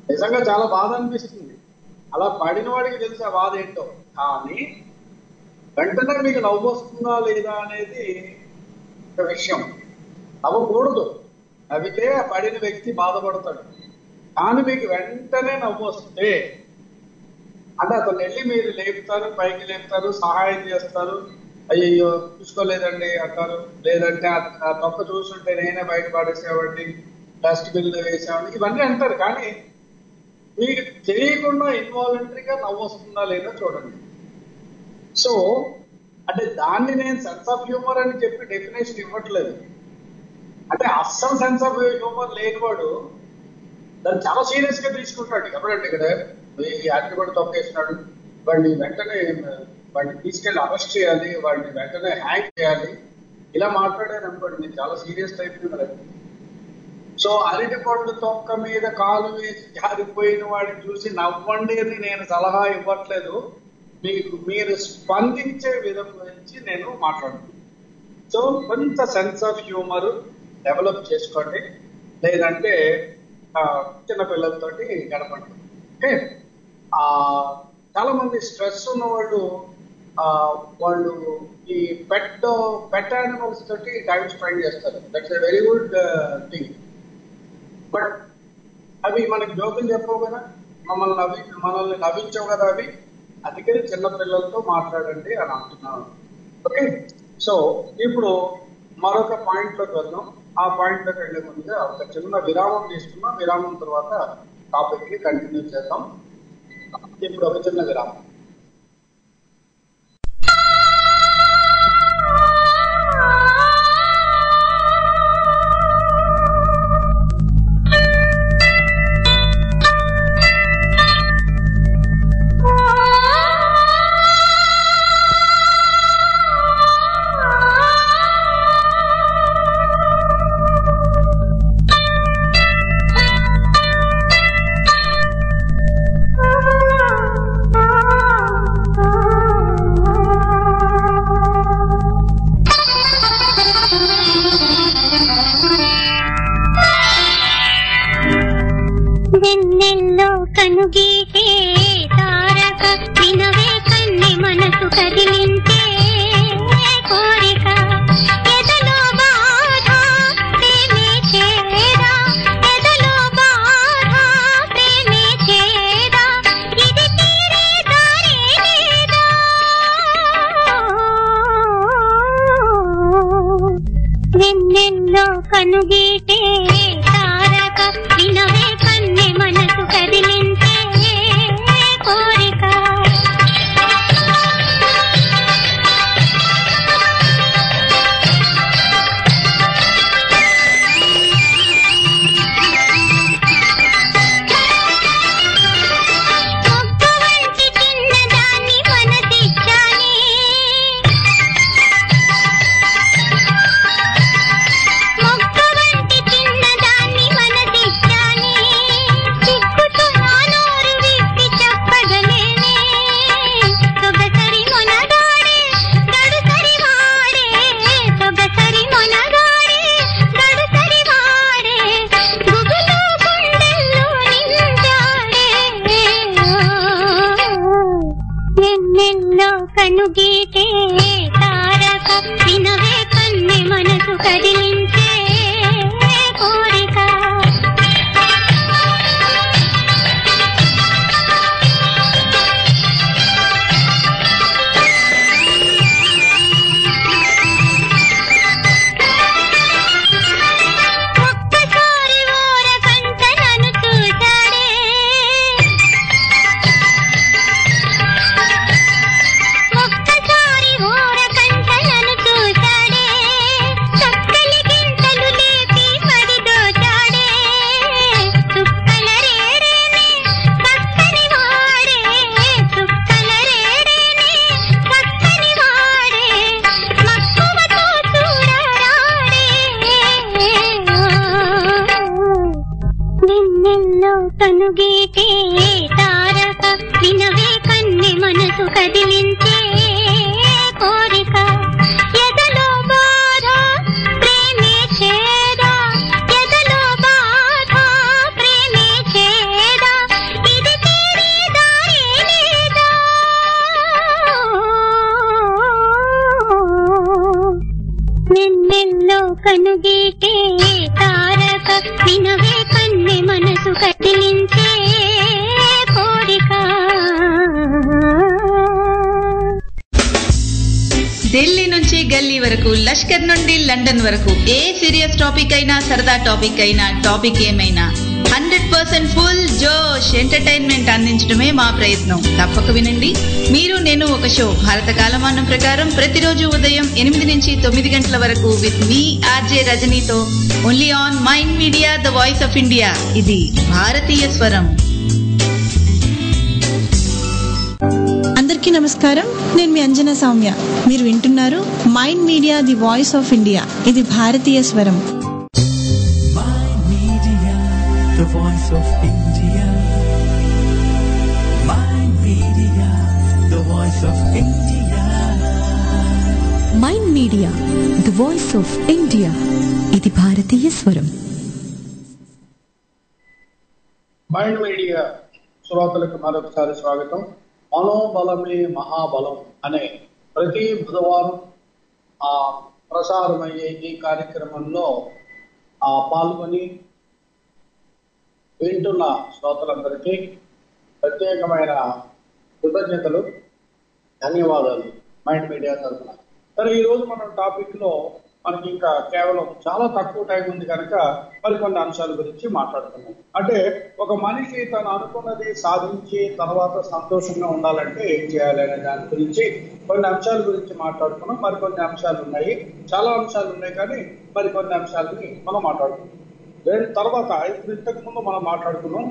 నిజంగా చాలా బాధ అనిపిస్తుంది అలా పడిన వాడికి తెలిసి ఆ బాధ ఏంటో కానీ వెంటనే మీకు నవ్వు వస్తుందా లేదా అనేది ఒక విషయం నవ్వకూడదు నవ్వితే ఆ పడిన వ్యక్తి బాధపడతాడు కానీ మీకు వెంటనే నవ్వు వస్తే అంటే అతను వెళ్ళి మీరు లేపుతారు పైకి లేపుతారు సహాయం చేస్తారు అయ్యయ్యో చూసుకోలేదండి అంటారు లేదంటే ఆ- ఆ తొక్క చూస్తుంటే నేనే బయట పడేసేవాడిని డస్ట్బిన్ లో వేసేవాడిని ఇవన్నీ అంటారు కానీ మీకు తెలియకుండా ఇన్వాలంటరీగా నవ్వు వస్తుందా లేదా చూడండి సో అంటే దాన్ని నేను సెన్స్ ఆఫ్ హ్యూమర్ అని చెప్పి డెఫినేషన్ ఇవ్వట్లేదు అంటే అస్సలు సెన్స్ ఆఫ్ హ్యూమర్ లేనివాడు దాన్ని చాలా సీరియస్ గా తీసుకుంటాడు ఎప్పుడంటే ఇక్కడ ఈ యాక్టర్ కూడా తొక్కేసినాడు వాడిని వెంటనే వాడిని తీసుకెళ్లి అరెస్ట్ చేయాలి వాడిని వెంటనే హ్యాంగ్ చేయాలి ఇలా మాట్లాడారు అనుకోండి నేను చాలా సీరియస్ టైప్ సో అరటి పండు తొక్క మీద కాలు వేసి జారిపోయిన వాడిని చూసి నవ్వండి అని నేను సలహా ఇవ్వట్లేదు మీకు మీరు స్పందించే విధం గురించి నేను మాట్లాడుతున్నాను సో కొంత సెన్స్ ఆఫ్ హ్యూమర్ డెవలప్ చేసుకోండి లేదంటే ఆ, చిన్న పిల్లలతోటి గడపండి ఓకే ఆ, చాలా మంది స్ట్రెస్ ఉన్న వాళ్ళు ఆ, వాళ్ళు ఈ పెట్ పెట్ యానిమల్స్ తోటి టైం స్పెండ్ చేస్తారు that's a very good thing but అవి మనకి జోకులు చెప్పవు కదా మమ్మల్ని నవ్వి మనల్ని నవ్వించవు కదా అవి అందుకే చిన్న పిల్లలతో మాట్లాడండి అని అంటున్నాను ఓకే సో ఇప్పుడు మరొక పాయింట్ లోకి వెళ్దాం ఆ పాయింట్ లోకి వెళ్ళే ముందుగా ఒక చిన్న విరామం తీసుకున్నాం విరామం తర్వాత టాపిక్ ని కంటిన్యూ చేద్దాం ఇప్పుడు ఒక చిన్న విరామం వెన్నెల్లో కనుగీటే తారక వినవే కన్నె మనసు కదిలించే కోరిక ఎదలో బాధ ప్రేమే చేరా ఎదలో బాధ ప్రేమే చేరా ఇది తీరే దారే లేదా వెన్నెల్లో కనుగీటే తారక వినవే కన్నె మనసు కదిలించే కోరిక మొక్క వంటి చిన్నదాన్ని మనసిచ్చానే మొక్క వంటి చిన్నదాన్ని మనసిచ్చానే సిగ్గుతో నా నోరు విప్పి చెప్పగలేనే సొగసరి మొనగాడే గడుసరి వాడే సొగసరి మొనగాడే గడుసరి వాడే గుబులు గుండెల్లో నించాడే ఎన్నెన్నో కనుగీటే తారక వినవే కన్నె మనసు కదిలించే కోరిక ఒక్కసారి ఓరకంట నన్ను చూశాడే ఒక్కసారి ఓరకంట నన్ను చూశాడే చక్కలి గింతలు లేపి పడి దోచాడే చుక్కల రేడేనే చక్కని వాడే చుక్కల రేడేనే చక్కని వాడే మక్కువతో చూడరాడే నిన్నెల్లో కనుగీటే తారక వినవే కన్నె మనసు కదిలించే కోరిక ఎదలో బాధ ప్రేమే చేదా ఎదలో బాధ ప్రేమే చేదా నిన్ను గీటే తారక వినవే కన్నె మనసు కదిలించే కోరిక ఢిల్లీ నుంచి గల్లీ వరకు లష్కర్ నుండి లండన్ వరకు ఏ సీరియస్ టాపిక్ అయినా సరదా టాపిక్ అయినా టాపిక్ ఏమైనా హండ్రెడ్ పర్సెంట్ ఫుల్ జోష్ ఎంటర్టైన్మెంట్ అందించడమే మా ప్రయత్నం తప్పక వినండి మీరు నేను ఒక షో భారత కాలమానం ప్రకారం ప్రతిరోజు ఉదయం ఎనిమిది నుంచి తొమ్మిది గంటల వరకు విత్ మీ ఆర్జే రజనీతో only on Mind Media the voice of India ఇది భారతీయ స్వరం అందరికీ నమస్కారం నేను మీ అంజనా సౌమ్య మీరు వింటున్నారు Mind Media the voice of India ఇది భారతీయ స్వరం the voice of India. Mind Media, the voice of India. Mind Media the voice of India ఇది భారతీయ స్వరం మైండ్ మీడియా శ్రోతలకు మరొకసారి స్వాగతం మనోబలమే మహాబలం అనే ప్రతి బుధవారం ఆ ప్రసారమయ్యే ఈ కార్యక్రమంలో ఆ పాల్గొని వింటున్న శ్రోతలందరికీ ప్రత్యేకమైన కృతజ్ఞతలు ధన్యవాదాలు మైండ్ మీడియా తరఫున సరే ఈ రోజు మనం టాపిక్ లో మనకి ఇంకా కేవలం చాలా తక్కువ టైం ఉంది కనుక మరికొన్ని అంశాల గురించి మాట్లాడుతున్నాం అంటే ఒక మనిషి తను అనుకున్నది సాధించి తర్వాత సంతోషంగా ఉండాలంటే ఏం చేయాలి అనే దాని గురించి కొన్ని అంశాల గురించి మాట్లాడుకున్నాం మరికొన్ని అంశాలు ఉన్నాయి చాలా అంశాలు ఉన్నాయి కానీ మరికొన్ని అంశాలని మనం మాట్లాడుకున్నాం దాని తర్వాత ఇప్పుడు ఇంతకు ముందు మనం మాట్లాడుకున్నాం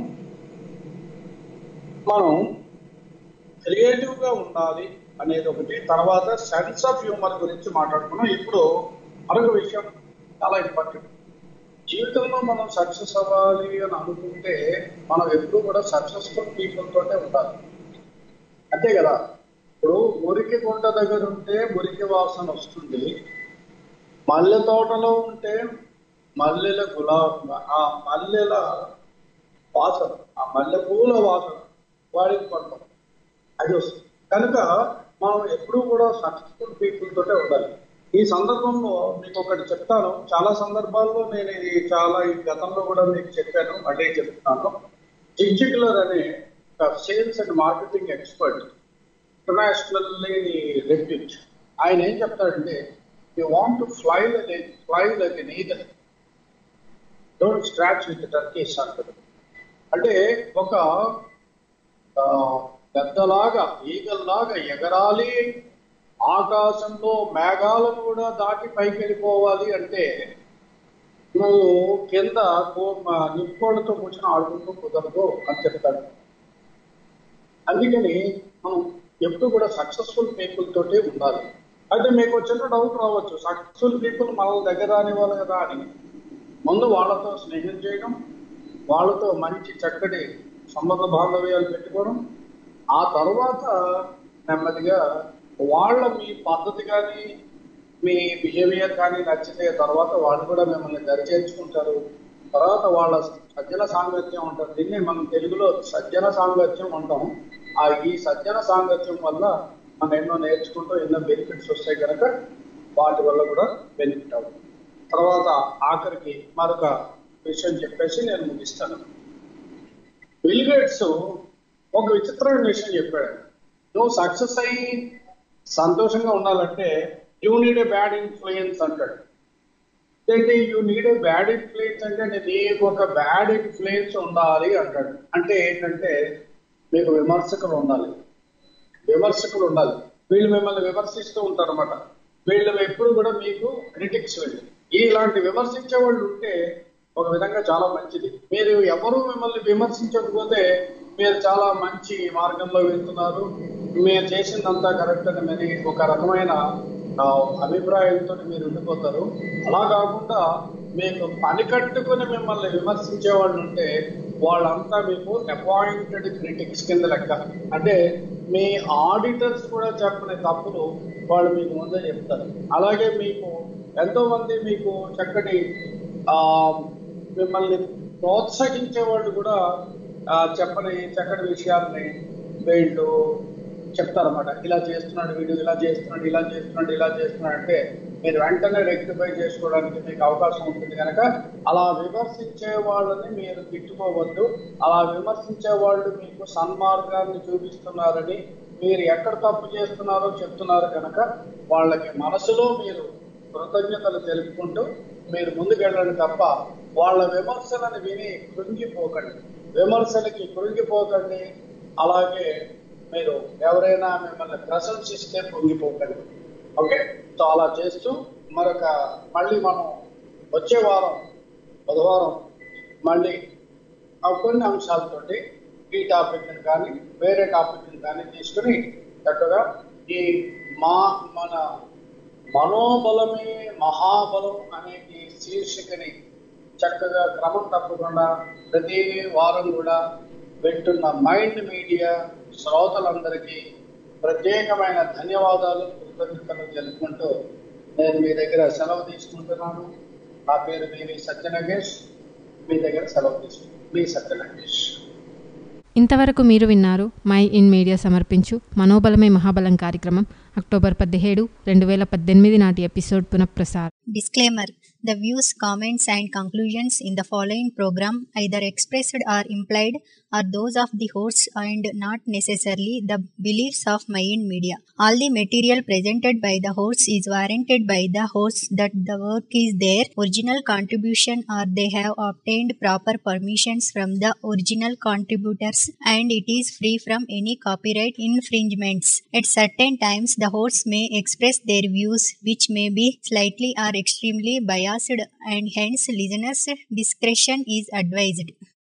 మనం క్రియేటివ్ గా ఉండాలి అనేది ఒకటి తర్వాత సెన్స్ ఆఫ్ హ్యూమర్ గురించి మాట్లాడుకున్నాం ఇప్పుడు మరొక విషయం చాలా ఇంపార్టెంట్ జీవితంలో మనం సక్సెస్ అవ్వాలి అని అనుకుంటే మనం ఎప్పుడూ కూడా సక్సెస్ఫుల్ పీపుల్ తోటే ఉండాలి అంతే కదా ఇప్పుడు మురికి గుంట దగ్గర ఉంటే మురికి వాసన వస్తుంది మల్లె తోటలో ఉంటే మల్లెల గులాబ్ ఆ మల్లెల వాసన ఆ మల్లె పూల వాసన వాడికి పడతాం అది వస్తుంది కనుక మనం ఎప్పుడూ కూడా సక్సెస్ఫుల్ పీపుల్ తోటే ఉండాలి ఈ సందర్భంలో మీకు ఒకటి చెప్తాను చాలా సందర్భాల్లో నేను ఇది చాలా ఈ గతంలో కూడా మీకు చెప్పాను అదే చెప్తున్నాను జిగ్జిగ్లర్ అనే sales and marketing expert internationally repute ఆయన ఏం చెప్తాడంటే you want to fly fly like an eagle don't scratch with turkeys అంటారు అంటే ఒక ఆ, పెద్దలాగా ఈగల్లాగా ఎగరాలి ఆకాశంలో మేఘాలను కూడా దాటి పైకి వెళ్ళిపోవాలి అంటే నువ్వు కింద కో- మ- నిప్పుకోళ్ళతో కూర్చొని ఆడుకుంటూ కుదరదు అని చెప్తాడు అందుకని మనం ఎప్పుడు కూడా సక్సెస్ఫుల్ పీపుల్ తోటి ఉండాలి అయితే మీకు ఒక చిన్న డౌట్ రావచ్చు సక్సెస్ఫుల్ పీపుల్ మన దగ్గర రానివ్వాలి కదా అని ముందు వాళ్ళతో స్నేహం చేయడం వాళ్ళతో మంచి చక్కటి సంబంధ బాంధవ్యాలు పెట్టుకోవడం ఆ తర్వాత నెమ్మదిగా వాళ్ళ మీ పద్ధతి కానీ మీ బిహేవియర్ కానీ నచ్చితే తర్వాత వాళ్ళు కూడా మిమ్మల్ని దరిచేర్చుకుంటారు తర్వాత వాళ్ళ సజ్జన సాంగత్యం అంటారు దీన్ని మనం తెలుగులో సజ్జన సాంగత్యం అంటాం ఆ ఈ సజ్జన సాంగత్యం వల్ల మనం ఎన్నో నేర్చుకుంటూ ఎన్నో బెనిఫిట్స్ వస్తాయి కనుక వాటి వల్ల కూడా బెనిఫిట్ అవుతుంది తర్వాత ఆఖరికి మరొక విషయం చెప్పేసి నేను ముగిస్తాను బిల్ గేట్స్ ఒక విచిత్రమైన విషయం చెప్పాడు నువ్వు సక్సెస్ అయ్యి సంతోషంగా ఉండాలంటే you need a bad influence అంటాడు ఏంటి you need a bad influence అంటే నీకు ఒక బ్యాడ్ ఇన్ఫ్లుయెన్స్ ఉండాలి అంటాడు అంటే ఏంటంటే మీకు విమర్శకులు ఉండాలి విమర్శకులు ఉండాలి వీళ్ళు మిమ్మల్ని విమర్శిస్తూ ఉంటారు అనమాట వీళ్ళు ఎప్పుడు కూడా మీకు క్రిటిక్స్ వీళ్ళు ఇలాంటి విమర్శించే వాళ్ళు ఉంటే ఒక విధంగా చాలా మంచిది మీరు ఎవరు మిమ్మల్ని విమర్శించకపోతే మీరు చాలా మంచి మార్గంలో వెళ్తున్నారు మీరు చేసిందంతా కరెక్ట్ అని మరి ఒక రకమైన ఆ, అభిప్రాయంతో మీరు ఉండిపోతారు అలా కాకుండా మీకు పని కట్టుకుని మిమ్మల్ని విమర్శించే వాళ్ళు ఉంటే వాళ్ళంతా మీకు అపాయింటెడ్ క్రిటిక్స్ కింద లెక్క అంటే మీ ఆడిటర్స్ కూడా చెప్పని తప్పులు వాళ్ళు మీకు ముందే చెప్తారు అలాగే మీకు ఎంతో మంది మీకు చక్కటి ఆ మిమ్మల్ని ప్రోత్సహించే వాళ్ళు కూడా ఆ, చెప్పని చక్కటి విషయాల్ని వీళ్ళు చెప్తారన్నమాట ఇలా చేస్తున్నాడు వీడు ఇలా చేస్తున్నాడు ఇలా చేస్తున్నాడు ఇలా చేస్తున్నాడు అంటే మీరు వెంటనే రెక్టిఫై చేసుకోవడానికి మీకు అవకాశం ఉంటుంది కనుక అలా విమర్శించే వాళ్ళని మీరు తిట్టుకోవద్దు అలా విమర్శించే వాళ్ళు మీకు సన్మార్గాన్ని చూపిస్తున్నారని మీరు ఎక్కడ తప్పు చేస్తున్నారో చెప్తున్నారు కనుక వాళ్ళకి మనసులో మీరు కృతజ్ఞతలు తెలుపుకుంటూ మీరు ముందుకెళ్ళండి తప్ప వాళ్ళ విమర్శలను విని కృంగిపోకండి విమర్శలకి కృంగిపోకండి అలాగే మీరు ఎవరైనా మిమ్మల్ని ప్రశంసిస్తే పొంగిపోకండి ఓకే సో అలా చేస్తూ మరొక మళ్ళీ మనం వచ్చే వారం బుధవారం మళ్ళీ ఆ కొన్ని అంశాలతోటి ఈ టాపిక్ కానీ వేరే టాపిక్ కానీ తీసుకుని చక్కగా ఈ మా మన మనోబలమే మహాబలం అనే ఈ శీర్షికని చక్కగా క్రమం తప్పకుండా ప్రతి వారం కూడా వింటున్న మైండ్ మీడియా శ్రోతలందరికీ ప్రత్యేకమైన ధన్యవాదాలు కృతజ్ఞతలు తెలుపుకుంటూ నేను మీ దగ్గర సెలవు తీసుకుంటున్నాను నా పేరు బీవి సత్యనగేష్ మీ దగ్గర సెలవు తీసుకుంటాను మీ సత్యనగేష్ ఇంతవరకు మీరు విన్నారు మై ఇన్ మీడియా సమర్పించు మనోబలమే మహాబలం కార్యక్రమం అక్టోబర్ పదిహేడు రెండు వేల పద్దెనిమిది నాటి ఎపిసోడ్ పునఃప్రసారం Disclaimer The views, comments, and conclusions in the following program, either expressed or implied, are those of the hosts and not necessarily the beliefs of Mayan Media. All the material presented by the hosts is warranted by the hosts that the work is their original contribution or they have obtained proper permissions from the original contributors and it is free from any copyright infringements. At certain times, the hosts may express their views which may be slightly or extremely biased and hence listeners' discretion is advised.